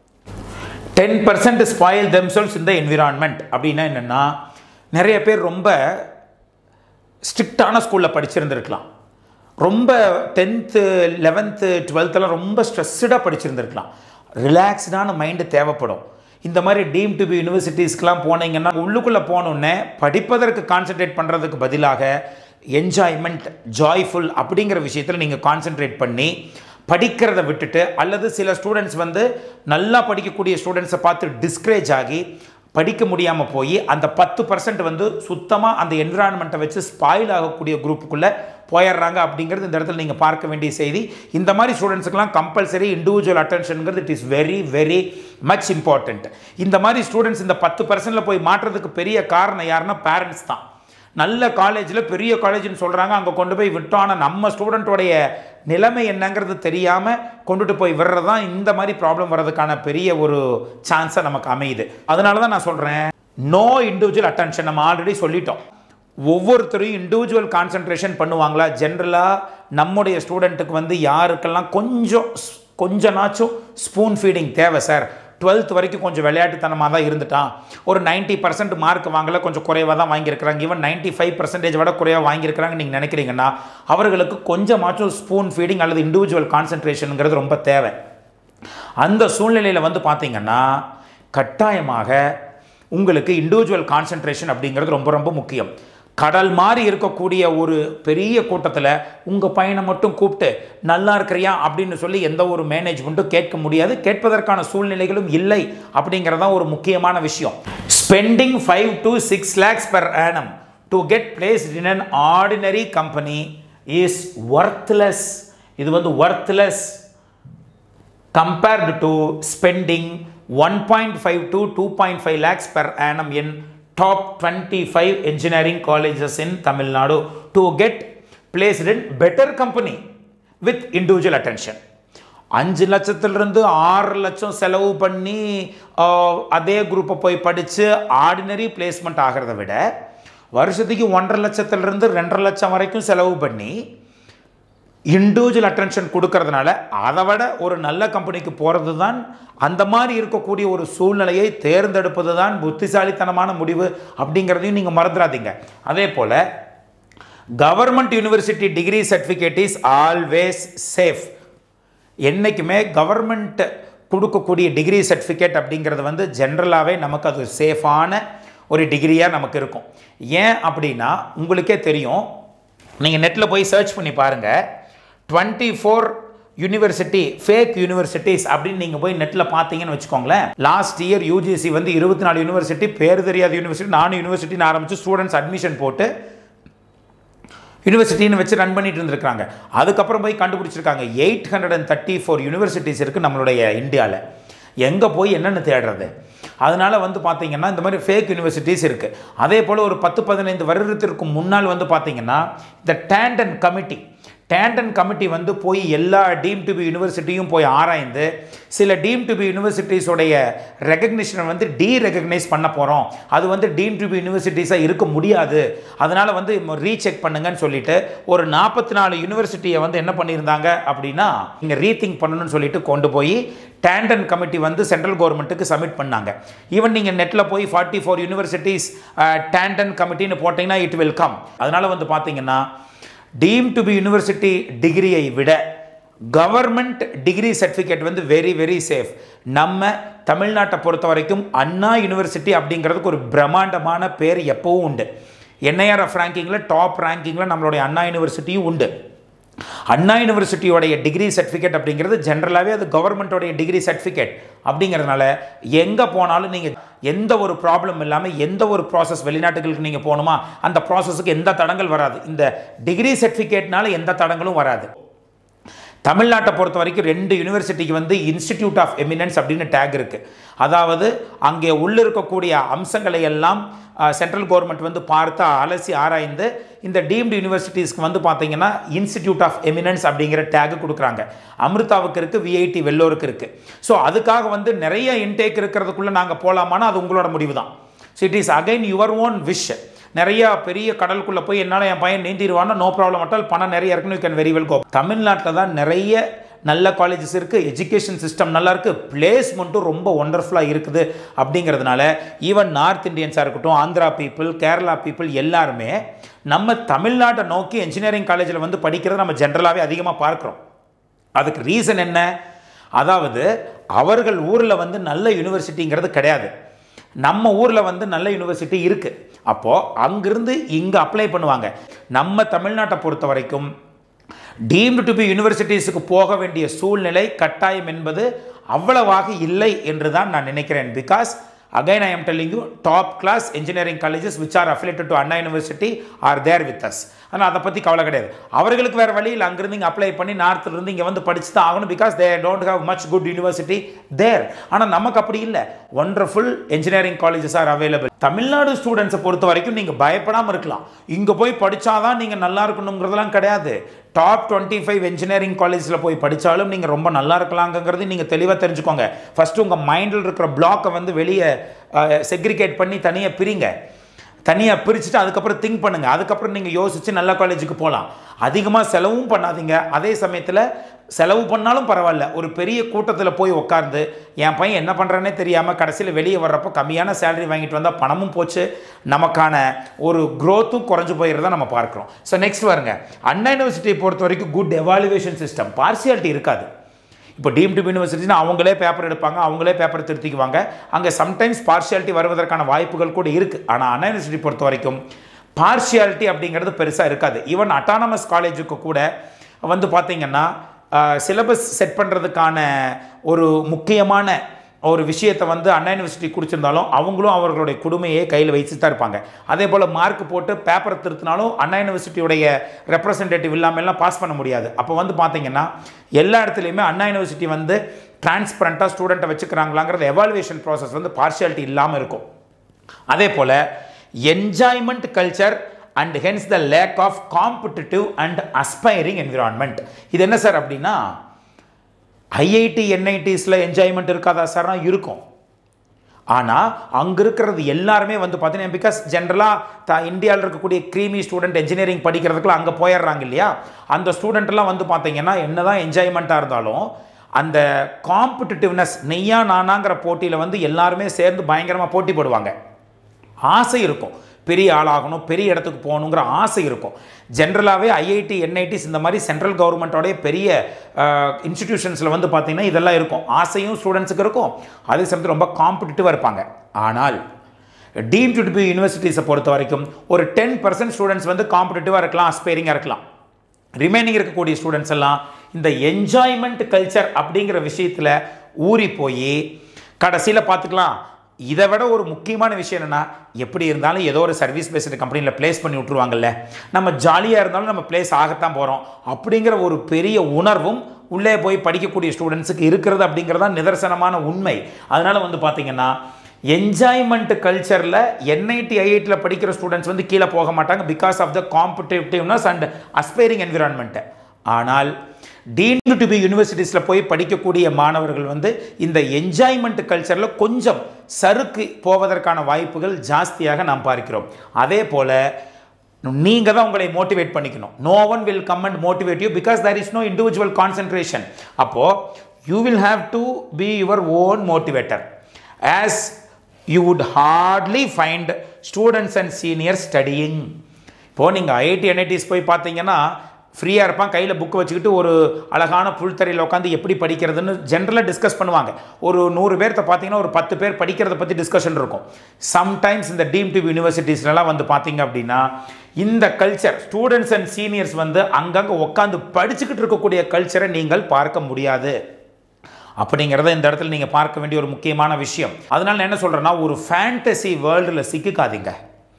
டென் பர்சன்ட் ஸ்பாயில் தெம்செல்ஸ் இந்த என்விரான்மெண்ட் அப்படின்னா என்னென்னா நிறைய பேர் ரொம்ப ஸ்ட்ரிக்டான ஸ்கூலில் படிச்சிருந்திருக்கலாம் ரொம்ப டென்த்து லெவன்த்து டுவெல்த்தெல்லாம் ரொம்ப ஸ்ட்ரெஸ்டாக படிச்சிருந்திருக்கலாம் ரிலாக்ஸ்டான மைண்டு தேவைப்படும் இந்த மாதிரி டீம் டு பி யூனிவர்சிட்டிஸ்க்கெலாம் போனீங்கன்னா உள்ளுக்குள்ளே போனோடனே படிப்பதற்கு கான்சென்ட்ரேட் பண்ணுறதுக்கு பதிலாக என்ஜாய்மெண்ட் ஜாய்ஃபுல் அப்படிங்கிற விஷயத்தில் நீங்கள் கான்சென்ட்ரேட் பண்ணி படிக்கிறத விட்டுட்டு அல்லது சில ஸ்டூடெண்ட்ஸ் வந்து நல்லா படிக்கக்கூடிய ஸ்டூடெண்ட்ஸை பார்த்து டிஸ்கரேஜ் ஆகி படிக்க முடியாமல் போய் அந்த பத்து பர்சன்ட் வந்து சுத்தமாக அந்த என்விரான்மெண்ட்டை வச்சு ஸ்பாயில் ஆகக்கூடிய குரூப்புக்குள்ளே போயிடுறாங்க அப்படிங்கிறது இந்த இடத்துல நீங்கள் பார்க்க வேண்டிய செய்தி இந்த மாதிரி ஸ்டூடெண்ட்ஸுக்கெல்லாம் கம்பல்சரி இண்டிவிஜுவல் அட்டென்ஷனுங்கிறது it is very very much important இந்த மாதிரி ஸ்டூடெண்ட்ஸ் இந்த பத்து பர்சன்டில் போய் மாற்றுறதுக்கு பெரிய காரணம் யாருன்னா பேரண்ட்ஸ் தான் நல்ல காலேஜில் பெரிய காலேஜ்னு சொல்கிறாங்க அங்கே கொண்டு போய் விட்டோம் ஆனால் நம்ம ஸ்டூடெண்ட்டோடைய நிலைமை என்னங்கிறது தெரியாமல் கொண்டுட்டு போய் விடுறது தான் இந்த மாதிரி ப்ராப்ளம் வர்றதுக்கான பெரிய ஒரு சான்ஸை நமக்கு அமையுது அதனால தான் நான் சொல்கிறேன் நோ இண்டிவிஜுவல் அட்டென்ஷன் நம்ம ஆல்ரெடி சொல்லிட்டோம் ஒவ்வொருத்தரையும் இண்டிவிஜுவல் கான்சன்ட்ரேஷன் பண்ணுவாங்களா ஜென்ரலாக நம்முடைய ஸ்டூடெண்ட்டுக்கு வந்து யாருக்கெல்லாம் கொஞ்சம் ஸ்- கொஞ்சனாச்சும் ஸ்பூன் ஃபீடிங் தேவை சார் டுவெல்த் வரைக்கும் கொஞ்சம் விளையாட்டுத்தனமாக தான் இருந்துட்டான் ஒரு 90% பர்சன்ட் மார்க் வாங்கல கொஞ்சம் குறைவாக தான் வாங்கியிருக்கிறாங்க ஈவன் 95% ஃபைவ் பர்சன்டேஜ் விட குறைவாக வாங்கியிருக்கிறாங்க நீங்கள் நினைக்கிறீங்கன்னா அவர்களுக்கு கொஞ்சமாச்சும் ஸ்பூன் ஃபீடிங் அல்லது இண்டிவிஜுவல் கான்சன்ட்ரேஷனுங்கிறது ரொம்ப தேவை அந்த சூழ்நிலையில் வந்து பார்த்தீங்கன்னா கட்டாயமாக உங்களுக்கு இண்டிவிஜுவல் கான்சன்ட்ரேஷன் அப்படிங்கிறது ரொம்ப ரொம்ப முக்கியம் கடல் மாதிரி இருக்கக்கூடிய ஒரு பெரிய கூட்டத்தில் உங்கள் பையனை மட்டும் கூப்பிட்டு நல்லா இருக்கிறியா அப்படின்னு சொல்லி எந்த ஒரு மேனேஜ்மெண்ட்டும் கேட்க முடியாது கேட்பதற்கான சூழ்நிலைகளும் இல்லை அப்படிங்கிறதான் ஒரு முக்கியமான விஷயம் spending five to six lakhs per annum to get place in an ordinary company is worthless இது வந்து worthless compared to spending 1.5 to 2.5 lakhs per annum in top 25 engineering colleges in Tamil Nadu to get placed in better company with individual attention. அஞ்சு லட்சத்திலிருந்து ஆறு லட்சம் செலவு பண்ணி ஆஹ், அதே குரூப்பை போய் படித்து ஆர்டினரி பிளேஸ்மெண்ட் ஆகிறத விட வருஷத்துக்கு ஒன்றரை லட்சத்திலிருந்து ரெண்டரை லட்சம் வரைக்கும் செலவு பண்ணி இண்டிவிஜுவல் அட்டென்ஷன் கொடுக்கறதுனால அதை விட ஒரு நல்ல கம்பெனிக்கு போகிறது தான் அந்த மாதிரி இருக்கக்கூடிய ஒரு சூழ்நிலையை தேர்ந்தெடுப்பது தான் புத்திசாலித்தனமான முடிவு அப்படிங்கிறதையும் நீங்கள் மறந்துடாதீங்க அதே போல் government university degree certificate is always safe என்றைக்குமே கவர்மெண்ட் கொடுக்கக்கூடிய டிகிரி சர்டிஃபிகேட் அப்படிங்கிறது வந்து ஜென்ரலாகவே நமக்கு அது சேஃபான ஒரு டிகிரியாக நமக்கு இருக்கும் ஏன் அப்படின்னா உங்களுக்கே தெரியும் நீங்கள் நெட்டில் போய் சர்ச் பண்ணி பாருங்கள் twenty four university fake universities அப்படின்னு நீங்கள் போய் நெட்டில் பார்த்தீங்கன்னு வச்சுக்கோங்களேன் லாஸ்ட் இயர் யூஜிசி வந்து இருபத்தி நாலு யூனிவர்சிட்டி பேர் தெரியாத யூனிவர்சிட்டி நானும் யூனிவர்சிட்டின்னு ஆரம்பித்து ஸ்டூடெண்ட்ஸ் அட்மிஷன் போட்டு யூனிவர்சிட்டின்னு வச்சு ரன் பண்ணிட்டு இருந்திருக்காங்க அதுக்கப்புறம் போய் கண்டுபிடிச்சிருக்காங்க eight hundred and thirty four universities இருக்குது நம்மளுடைய இந்தியாவில் எங்கே போய் என்னென்னு தேடுறது அதனால் வந்து பார்த்தீங்கன்னா இந்த மாதிரி ஃபேக் யூனிவர்சிட்டிஸ் இருக்குது அதே போல் ஒரு பத்து பதினைந்து வருடத்திற்கு முன்னால் வந்து பார்த்தீங்கன்னா இந்த டேண்டன் கமிட்டி டேண்டன் கமிட்டி வந்து போய் எல்லா டீம் டு பி யூனிவர்சிட்டியும் போய் ஆராய்ந்து சில டீம் டு பி யூனிவர்சிட்டிஸோடைய ரெகக்னிஷனை வந்து டீ ரெகக்னைஸ் பண்ண போகிறோம் அது வந்து டீம் டு பி யூனிவர்சிட்டிஸாக இருக்க முடியாது அதனால் வந்து ரீசெக் பண்ணுங்கன்னு சொல்லிட்டு ஒரு நாற்பத்தி நாலு யூனிவர்சிட்டியை வந்து என்ன பண்ணியிருந்தாங்க அப்படின்னா இங்கே ரீதிங்க் பண்ணணும்னு சொல்லிட்டு கொண்டு போய் டேண்டன் கமிட்டி வந்து சென்ட்ரல் கவர்மெண்ட்டுக்கு சப்மிட் பண்ணாங்க ஈவன் நீங்கள் நெட்டில் போய் ஃபார்ட்டி ஃபோர் யூனிவர்சிட்டிஸ் டேண்டன் கமிட்டின்னு போட்டிங்கன்னா இட் வில் கம் அதனால் வந்து பார்த்தீங்கன்னா டீம் டு பி யூனிவர்சிட்டி டிகிரியை விட கவர்மெண்ட் டிகிரி சர்டிஃபிகேட் வந்து வெரி வெரி சேஃப் நம்ம தமிழ்நாட்டை பொறுத்த வரைக்கும் அண்ணா யூனிவர்சிட்டி அப்படிங்கிறதுக்கு ஒரு பிரம்மாண்டமான பேர் எப்பவும் உண்டு என்ஐஆர்எஃப் ரேங்கிங்கில் டாப் ரேங்கிங்கில் நம்மளுடைய அண்ணா யூனிவர்சிட்டியும் உண்டு அண்ணா யூனிவர்சிட்டியோடைய டிகிரி சர்டிஃபிகேட் அப்படிங்கிறது ஜென்ரலாகவே அது கவர்மெண்ட்டோடைய டிகிரி சர்டிஃபிகேட் அப்படிங்கிறதுனால எங்கே போனாலும் நீங்கள் எந்த ஒரு ப்ராப்ளம் இல்லாமல் எந்த ஒரு ப்ராசஸ் வெளிநாட்டுகளுக்கு நீங்கள் போகணுமா அந்த ப்ராசஸுக்கு எந்த தடங்கள் வராது இந்த டிகிரி சர்டிஃபிகேட்னால எந்த தடங்களும் வராது தமிழ்நாட்டை பொறுத்த வரைக்கும் ரெண்டு யூனிவர்சிட்டிக்கு வந்து இன்ஸ்டிடியூட் ஆஃப் எமினன்ஸ் அப்படின்னு டேக் இருக்குது அதாவது அங்கே உள்ள இருக்கக்கூடிய அம்சங்களை எல்லாம் சென்ட்ரல் கவர்மெண்ட் வந்து பார்த்து அலசி ஆராய்ந்து இந்த டீம்டு யூனிவர்சிட்டிஸ்க்கு வந்து பார்த்தீங்கன்னா இன்ஸ்டிடியூட் ஆஃப் எமினன்ஸ் அப்படிங்கிற டேக் கொடுக்குறாங்க அமிர்தாவுக்கு இருக்குது விஐடி வெள்ளோருக்கு இருக்குது ஸோ அதுக்காக வந்து நிறைய இன்டேக் இருக்கிறதுக்குள்ளே நாங்கள் போகலாமான்னா அது உங்களோட முடிவு தான் so it is again your own wish நிறைய பெரிய கடலுக்குள்ளே போய் என்னால் என் பையன் நீந்திடுவான்னா நோ ப்ராப்ளம் அட்டால் பணம் நிறைய இருக்குன்னு கேன் வெரி வெல் கோ தமிழ்நாட்டில் தான் நிறைய நல்ல காலேஜஸ் இருக்குது எஜுகேஷன் சிஸ்டம் நல்லா இருக்குது பிளேஸ்மெண்ட்டும் ரொம்ப ஒண்டர்ஃபுல்லாக இருக்குது அப்படிங்கிறதுனால ஈவன் நார்த் இந்தியன்ஸாக இருக்கட்டும் ஆந்திரா பீப்புள் கேரளா பீப்புள் எல்லாருமே நம்ம தமிழ்நாட்டை நோக்கி இன்ஜினியரிங் காலேஜில் வந்து படிக்கிறத நம்ம ஜென்ரலாகவே அதிகமாக பார்க்குறோம் அதுக்கு ரீசன் என்ன அதாவது அவர்கள் ஊரில் வந்து நல்ல யூனிவர்சிட்டிங்கிறது கிடையாது நம்ம ஊரில் வந்து நல்ல யூனிவர்சிட்டி இருக்குது அப்போது அங்கிருந்து இங்கே அப்ளை பண்ணுவாங்க நம்ம தமிழ்நாட்டை பொறுத்த வரைக்கும் டீம்டு டு பி யூனிவர்சிட்டிஸுக்கு போக வேண்டிய சூழ்நிலை கட்டாயம் என்பது அவ்வளவாக இல்லை என்று தான் நான் நினைக்கிறேன் because again I am telling you top class engineering colleges which are affiliated to Anna university are there with us ஆனால் அதை பற்றி கவலை கிடையாது அவர்களுக்கு வேறு வழியில் அங்கிருந்து இங்கே அப்ளை பண்ணி நார்த்தில் இருந்து இங்கே வந்து படிச்சு தான் ஆகணும் because they don't have much good university there ஆனால் நமக்கு அப்படி இல்லை wonderful engineering colleges are available Tamil Nadu ஸ்டூடெண்ட்ஸை பொறுத்த வரைக்கும் நீங்கள் பயப்படாமல் இருக்கலாம் இங்கே போய் படித்தாதான் நீங்கள் நல்லா இருக்கணுங்கிறதெல்லாம் கிடையாது டாப் டுவெண்ட்டி ஃபைவ் இன்ஜினியரிங் காலேஜில் போய் படித்தாலும் நீங்கள் ரொம்ப நல்லா இருக்கலாங்கிறது நீங்கள் தெளிவாக தெரிஞ்சுக்கோங்க ஃபஸ்ட்டு உங்கள் மைண்டில் இருக்கிற பிளாக்கை வந்து வெளியே செக்ரிகேட் பண்ணி தனியாக பிரிங்க தனியாக பிரிச்சுட்டு அதுக்கப்புறம் திங்க் பண்ணுங்கள் அதுக்கப்புறம் நீங்கள் யோசித்து நல்ல காலேஜுக்கு போகலாம் அதிகமாக செலவும் பண்ணாதீங்க அதே சமயத்தில் செலவு பண்ணாலும் பரவாயில்ல ஒரு பெரிய கூட்டத்தில் போய் உட்கார்ந்து என் பையன் என்ன பண்ணுறானே தெரியாமல் கடைசியில் வெளியே வர்றப்போ கம்மியான சேலரி வாங்கிட்டு வந்தால் பணமும் போச்சு நமக்கான ஒரு க்ரோத்தும் குறைஞ்சு போயிடுறத நம்ம பார்க்குறோம் ஸோ நெக்ஸ்ட் வருங்க அண்ணா யூனிவர்சிட்டியை பொறுத்த வரைக்கும் குட் எவாலுவேஷன் சிஸ்டம் பார்சியாலிட்டி இருக்காது இப்போ டீம் டு யூனிவர்சிட்டினா அவங்களே பேப்பர் எடுப்பாங்க அவங்களே பேப்பர் திருத்திக்குவாங்க அங்கே சம்டைம்ஸ் பார்ஷியாலிட்டி வருவதற்கான வாய்ப்புகள் கூட இருக்குது ஆனால் அண்ணா யூனிவர்சிட்டி பொறுத்த வரைக்கும் பார்ஷியாலிட்டி அப்படிங்கிறது பெருசாக இருக்காது ஈவன் அட்டானமஸ் காலேஜுக்கு கூட வந்து பார்த்தீங்கன்னா சிலபஸ் செட் பண்ணுறதுக்கான ஒரு முக்கியமான ஒரு விஷயத்தை வந்து அண்ணா யூனிவர்சிட்டி குடிச்சிருந்தாலும் அவங்களும் அவர்களுடைய குடுமையை கையில் வச்சு தான் இருப்பாங்க அதே போல் மார்க் போட்டு பேப்பர் திருத்தினாலும் அண்ணா யூனிவர்சிட்டியுடைய ரெப்ரசன்டேட்டிவ் இல்லாமல்லாம் பாஸ் பண்ண முடியாது அப்போ வந்து பார்த்தீங்கன்னா எல்லா இடத்துலையுமே அண்ணா யூனிவர்சிட்டி வந்து டிரான்ஸ்பரண்ட்டாக ஸ்டூடெண்ட்டை வச்சுக்கிறாங்களாங்கிறது எவாலுவேஷன் ப்ராசஸ் வந்து பார்ஷியாலிட்டி இல்லாமல் இருக்கும் அதே போல் enjoyment culture and hence the lack of competitive and aspiring environment இது என்ன சார் அப்படின்னா ஐஐடி என்ஐடிஸில் என்ஜாய்மெண்ட் இருக்காதா சார்னா இருக்கும் ஆனால் அங்கே இருக்கிறது எல்லாருமே வந்து பார்த்தீங்கன்னா பிகாஸ் ஜென்ரலாக த இந்தியாவில் இருக்கக்கூடிய க்ரீமி ஸ்டூடெண்ட் இன்ஜினியரிங் படிக்கிறதுக்குலாம் அங்கே போயிடுறாங்க இல்லையா அந்த ஸ்டூடெண்ட்லாம் வந்து பார்த்தீங்கன்னா என்ன தான் என்ஜாய்மெண்ட்டாக இருந்தாலும் அந்த காம்படிட்டிவ்னஸ் நெய்யா நானாங்கிற போட்டியில் வந்து எல்லாருமே சேர்ந்து பயங்கரமாக போட்டி போடுவாங்க ஆசை இருக்கும் பெரிய ஆளாகணும் பெரிய இடத்துக்கு போகணுங்கிற ஆசை இருக்கும் ஜென்ரலாகவே ஐஐடி என்ஐடிஸ் இந்த மாதிரி சென்ட்ரல் கவர்மெண்ட்டோடைய பெரிய இன்ஸ்டிடியூஷன்ஸில் வந்து பார்த்திங்கன்னா இதெல்லாம் இருக்கும் ஆசையும் ஸ்டூடெண்ட்ஸுக்கு இருக்கும் அதே சமயத்தில் ரொம்ப காம்படிட்டிவாக இருப்பாங்க ஆனால் டீம் டு பி யூனிவர்சிட்டிஸை பொறுத்த வரைக்கும் ஒரு டென் பர்சன்ட் ஸ்டூடெண்ட்ஸ் வந்து காம்படிட்டிவாக இருக்கலாம் அஸ்பைரிங்காக இருக்கலாம் ரிமைனிங் இருக்கக்கூடிய ஸ்டூடெண்ட்ஸ் எல்லாம் இந்த என்ஜாய்மெண்ட் கல்ச்சர் அப்படிங்கிற விஷயத்தில் ஊறி போய் கடைசியில் பார்த்துக்கலாம் இதை விட ஒரு முக்கியமான விஷயம் என்னென்னா எப்படி இருந்தாலும் ஏதோ ஒரு சர்வீஸ் பேஸ்டு கம்பெனியில் ப்ளேஸ் பண்ணி விட்ருவாங்கல்ல நம்ம ஜாலியாக இருந்தாலும் நம்ம ப்ளேஸ் ஆகத்தான் போகிறோம் அப்படிங்கிற ஒரு பெரிய உணர்வும் உள்ளே போய் படிக்கக்கூடிய ஸ்டூடெண்ட்ஸுக்கு இருக்கிறது அப்படிங்கிறதா நிதர்சனமான உண்மை அதனால் வந்து பார்த்திங்கன்னா என்ஜாய்மெண்ட் கல்ச்சரில் என்ஐடி ஐஐடியில் படிக்கிற ஸ்டூடெண்ட்ஸ் வந்து கீழே போக மாட்டாங்க because of the competitiveness and aspiring environment ஆனால் டீம்டு டு பி யூனிவர்சிட்டிஸில் போய் படிக்கக்கூடிய மாணவர்கள் வந்து இந்த என்ஜாய்மெண்ட் கல்ச்சரில் கொஞ்சம் சறுக்கு போவதற்கான வாய்ப்புகள் ஜாஸ்தியாக நாம் பார்க்கிறோம் அதே போல் நீங்கள் தான் உங்களை மோட்டிவேட் பண்ணிக்கணும் no one will come and motivate you because there is no individual concentration அப்போது you will have to be your own motivator as you would hardly find students and senior studying இப்போது நீங்கள் ஐஐடி என்ஐடிஸ் போய் பார்த்தீங்கன்னா ஃப்ரீயாக இருப்பான் கையில் புக்கு வச்சுக்கிட்டு ஒரு அழகான புல்தரையில் உட்காந்து எப்படி படிக்கிறதுன்னு ஜென்ரலாக டிஸ்கஸ் பண்ணுவாங்க ஒரு நூறு பேர்த்த பார்த்தீங்கன்னா ஒரு பத்து பேர் படிக்கிறத பற்றி டிஸ்கஷன் இருக்கும் சம்டைம்ஸ் இந்த டீம் டிவி யூனிவர்சிட்டிஸ்லாம் வந்து பார்த்தீங்க அப்படின்னா இந்த கல்ச்சர் ஸ்டூடெண்ட்ஸ் அண்ட் சீனியர்ஸ் வந்து அங்கங்கே உட்காந்து படிச்சுக்கிட்டு இருக்கக்கூடிய கல்ச்சரை நீங்கள் பார்க்க முடியாது அப்படிங்கிறத இந்த இடத்துல நீங்கள் பார்க்க வேண்டிய ஒரு முக்கியமான விஷயம் அதனால நான் என்ன சொல்கிறேன்னா ஒரு ஃபேண்டசி வேர்ல்டில் சிக்கிக்காதீங்க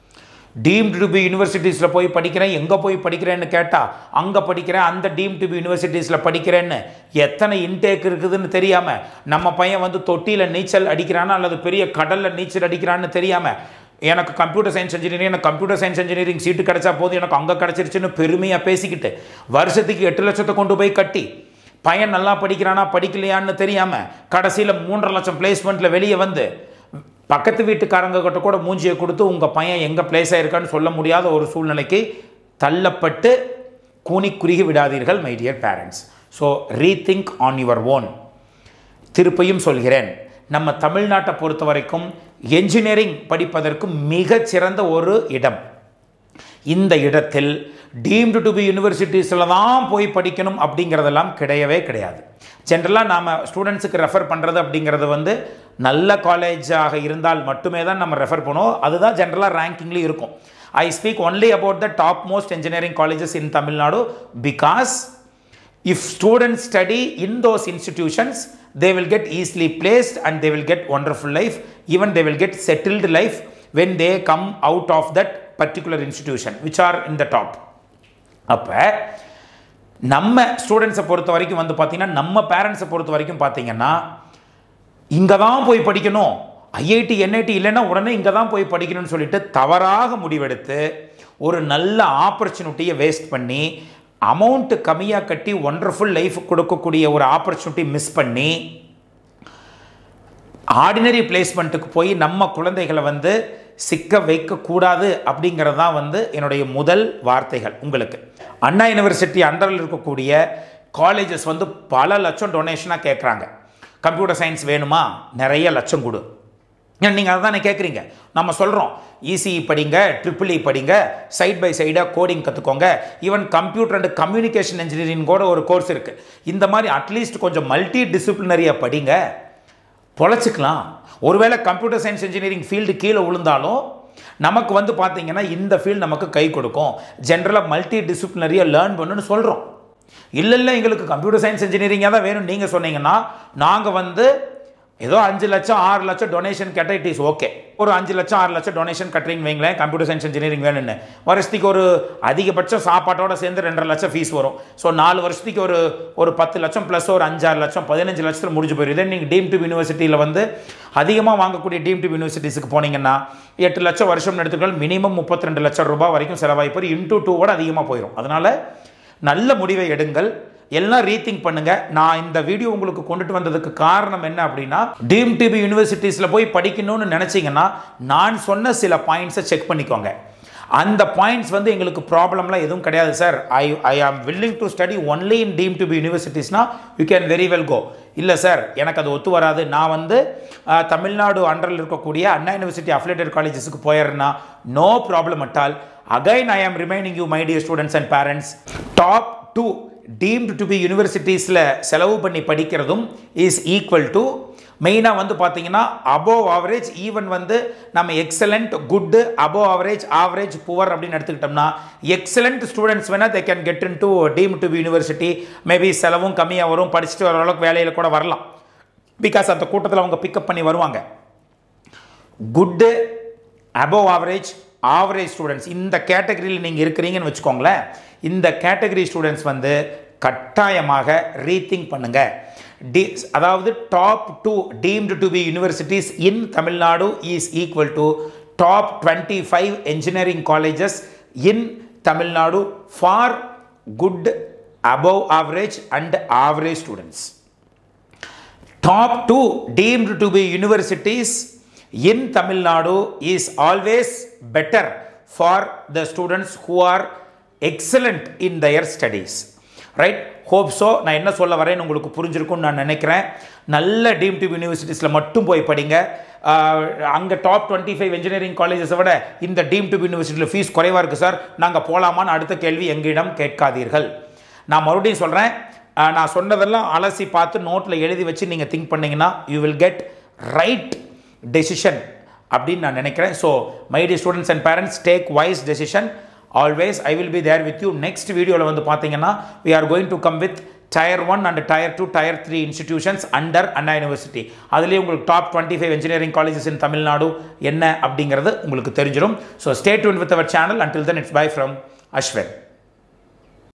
டீம் டு பி யூனிவர்சிட்டிஸில் போய் படிக்கிறேன் எங்கே போய் படிக்கிறேன்னு கேட்டால் அங்கே படிக்கிறேன் அந்த டீம் டு பி யூனிவர்சிட்டிஸில் படிக்கிறேன்னு எத்தனை இன்டேக் இருக்குதுன்னு தெரியாமல் நம்ம பையன் வந்து தொட்டியில் நீச்சல் அடிக்கிறானா அல்லது பெரிய கடலில் நீச்சல் அடிக்கிறான்னு தெரியாமல் எனக்கு கம்ப்யூட்டர் சயின்ஸ் இன்ஜினியரிங் எனக்கு கம்ப்யூட்டர் சயின்ஸ் இன்ஜினியரிங் சீட்டு கிடைச்சா போதும் எனக்கு அங்கே கிடச்சிருச்சுன்னு பெருமையாக பேசிக்கிட்டு வருஷத்துக்கு எட்டு லட்சத்தை கொண்டு போய் கட்டி பையன் நல்லா படிக்கிறானா படிக்கலையான்னு தெரியாமல் கடைசியில் மூன்றரை லட்சம் பிளேஸ்மெண்ட்டில் வெளியே வந்து பக்கத்து வீட்டுக்காரங்க கிட்ட கூட மூஞ்சியை கொடுத்து உங்கள் பையன் எங்கே பிளேஸ் ஆயிருக்கான்னு சொல்ல முடியாத ஒரு சூழ்நிலைக்கு தள்ளப்பட்டு கூனி குறுகி விடாதீர்கள் my dear parents so rethink on your own திருப்பியும் சொல்கிறேன் நம்ம தமிழ்நாட்டை பொறுத்த வரைக்கும் என்ஜினியரிங் படிப்பதற்கு மிகச்சிறந்த ஒரு இடம் இந்த இடத்தில் டீம்டு டு பி யூனிவர்சிட்டிஸில் தான் போய் படிக்கணும் அப்படிங்கிறதெல்லாம் கிடையவே கிடையாது ஜென்ரலாக நாம் ஸ்டூடெண்ட்ஸுக்கு ரெஃபர் பண்ணுறது அப்படிங்கிறது வந்து நல்ல காலேஜாக இருந்தால் மட்டுமே தான் நம்ம ரெஃபர் பண்ணுவோம் அதுதான் ஜென்ரலாக ரேங்கிங்லேயும் இருக்கும் I speak only about the top most engineering colleges in Tamil Nadu because if students study in those institutions they will get easily placed and they will get wonderful life even they will get settled life when they come out of that particular institution which are in the top அப்போ நம்ம ஸ்டூடெண்ட்ஸை பொறுத்த வரைக்கும் வந்து பார்த்தீங்கன்னா நம்ம பேரண்ட்ஸை பொறுத்த வரைக்கும் பார்த்தீங்கன்னா இங்கே தான் போய் படிக்கணும் ஐஐடி என்ஐடி இல்லைன்னா உடனே இங்கே தான் போய் படிக்கணும்னு சொல்லிட்டு தவறாக முடிவெடுத்து ஒரு நல்ல ஆப்பர்ச்சுனிட்டியை வேஸ்ட் பண்ணி அமௌண்ட்டு கம்மியாக கட்டி ஒண்டர்ஃபுல் லைஃப் கொடுக்கக்கூடிய ஒரு ஆப்பர்ச்சுனிட்டி மிஸ் பண்ணி ஆர்டினரி பிளேஸ்மெண்ட்டுக்கு போய் நம்ம குழந்தைகளை வந்து சிக்க வைக்கக்கூடாது அப்படிங்கிறது தான் வந்து என்னுடைய முதல் வார்த்தைகள் உங்களுக்கு அண்ணா யூனிவர்சிட்டி அண்டரில் இருக்கக்கூடிய காலேஜஸ் வந்து பல லட்சம் டொனேஷனாக கேட்குறாங்க கம்ப்யூட்டர் சயின்ஸ் வேணுமா நிறைய லட்சம் கொடு நீங்கள் அதை தானே கேட்குறீங்க நம்ம சொல்கிறோம் இசிஇ படிங்க ட்ரிபிள் இ படிங்க சைட் பை சைடாக கோடிங் கற்றுக்கோங்க even computer and communication engineering கூட ஒரு கோர்ஸ் இருக்குது இந்த மாதிரி அட்லீஸ்ட் கொஞ்சம் மல்டி டிசிப்ளினரியாக படிங்க பொழைச்சிக்கலாம் ஒருவேளை கம்ப்யூட்டர் சயின்ஸ் இன்ஜினியரிங் ஃபீல்டு கீழே விழுந்தாலும் நமக்கு வந்து பார்த்தீங்கன்னா இந்த ஃபீல்டு நமக்கு கை கொடுக்கும் ஜென்ரலாக மல்டி டிசிப்ளினரியாக லேர்ன் பண்ணுன்னு சொல்கிறோம் இல்லை இல்லை எங்களுக்கு கம்ப்யூட்டர் சயின்ஸ் இன்ஜினியரிங்காக தான் வேணும் நீங்கள் சொன்னீங்கன்னா நாங்கள் வந்து ஏதோ அஞ்சு லட்சம் ஆறு லட்சம் டொனேஷன் கேட்டால் இட் இஸ் ஓகே ஒரு அஞ்சு லட்சம் ஆறு லட்சம் டொனேஷன் கட்டுறீங்க வைங்களேன் கம்ப்யூட்டர் சயின்ஸ் இன்ஜினியரிங் வேணும்னு வருஷத்துக்கு ஒரு அதிகபட்சம் சாப்பாட்டோட சேர்ந்து ரெண்டரை லட்சம் ஃபீஸ் வரும் ஸோ நாலு வருஷத்துக்கு ஒரு ஒரு பத்து லட்சம் ப்ளஸ் ஒரு அஞ்சாறு லட்சம் பதினஞ்சு லட்சத்தில் முடிஞ்சு போயிடும் இதே நீங்கள் டீம் டியூப் யூனிவர்சிட்டியில் வந்து அதிகமாக வாங்கக்கூடிய டீம் டியூப் யூனிவர்சிட்டிஸுக்கு போனீங்கன்னா எட்டு லட்சம் வருஷம் எடுத்துக்கள் மினிமம் முப்பத்தி ரெண்டு லட்சம் ரூபாய் வரைக்கும் செலவாய்ப்பு இன்டூ டூவோட அதிகமாக போயிடும் அதனால் நல்ல முடிவை எடுங்கள் எல்லாம் ரீதிங்க் பண்ணுங்க நான் இந்த வீடியோ உங்களுக்கு கொண்டுட்டு வந்ததுக்கு காரணம் என்ன அப்படின்னா டீம் டிபி யூனிவர்சிட்டிஸில் போய் படிக்கணும்னு நினச்சிங்கன்னா நான் சொன்ன சில பாயிண்ட்ஸை செக் பண்ணிக்கோங்க அந்த பாயிண்ட்ஸ் வந்து எங்களுக்கு ப்ராப்ளம்லாம் எதுவும் கிடையாது sir I I am willing to study only in deemed to be யூனிவர்சிட்டிஸ்னா you can very well go இல்லை சார் எனக்கு அது ஒத்து வராது நான் வந்து அஹ், தமிழ்நாடு அண்டரில் இருக்கக்கூடிய அண்ணா யூனிவர்சிட்டி அஃபிலேட்டட் காலேஜஸுக்கு போயிடுறேன்னா no problem at all again I am ரிமைனிங் you my dear students and parents top two deemed to be யூனிவர்சிட்டிஸில் செலவு பண்ணி படிக்கிறதும் இஸ் ஈக்குவல் டு மெயினாக வந்து பார்த்தீங்கன்னா அபோவ் ஆவரேஜ் ஈவன் வந்து நம்ம excellent good above average average poor அப்படின்னு எடுத்துக்கிட்டோம்னா எக்ஸலண்ட் ஸ்டூடெண்ட்ஸ் வேணால் they can get in to deemed to be university maybe செலவும் கம்மியாக வரும் படிச்சுட்டு வர அளவுக்கு வேலையில் கூட வரலாம் பிகாஸ் அந்த கூட்டத்தில் அவங்க பிக்கப் பண்ணி வருவாங்க good above average average students இந்த கேட்டகரியில் நீங்கள் இருக்கிறீங்கன்னு வச்சுக்கோங்களேன் இந்த கேட்டகரி ஸ்டூடெண்ட்ஸ் வந்து கட்டாயமாக ரீதிங்க் பண்ணுங்க டி அதாவது top two deemed to be universities in Tamil Nadu is equal to top twenty five engineering colleges in Tamil Nadu for good above average and average students top two deemed to be universities in Tamil Nadu is always better for the students who are excellent in their studies. Right hope so நான் என்ன சொல்ல வரேன்னு உங்களுக்கு புரிஞ்சிருக்கும்னு நான் நினைக்கிறேன் நல்ல டீம் டியூப் யூனிவர்சிட்டிஸில் மட்டும் போய் படிங்க அங்கே டாப் டுவெண்ட்டி ஃபைவ் இன்ஜினியரிங் காலேஜஸை விட இந்த டீம் டியூப் யூனிவர்சிட்டியில் ஃபீஸ் குறைவாக இருக்குது சார் நாங்கள் போகலாமான்னு அடுத்த கேள்வி எங்களிடம் கேட்காதீர்கள் நான் மறுபடியும் சொல்கிறேன் ஆஹ் நான் சொன்னதெல்லாம் அலசி பார்த்து நோட்டில் எழுதி வச்சு நீங்கள் திங்க் பண்ணீங்கன்னா you will get right decision அப்படின்னு நான் நினைக்கிறேன் so my dear students and parents take wise decision always I will be there with you next வீடியோவில் வந்து பார்த்தீங்கன்னா we are going to come with tier one and tier two tier three institutions under Anna university அதுலேயே உங்களுக்கு top twenty five engineering colleges in Tamil Nadu என்ன அப்படிங்கிறது உங்களுக்கு தெரிஞ்சிடும் so stay tuned with our channel until than it's bye from அஸ்வன்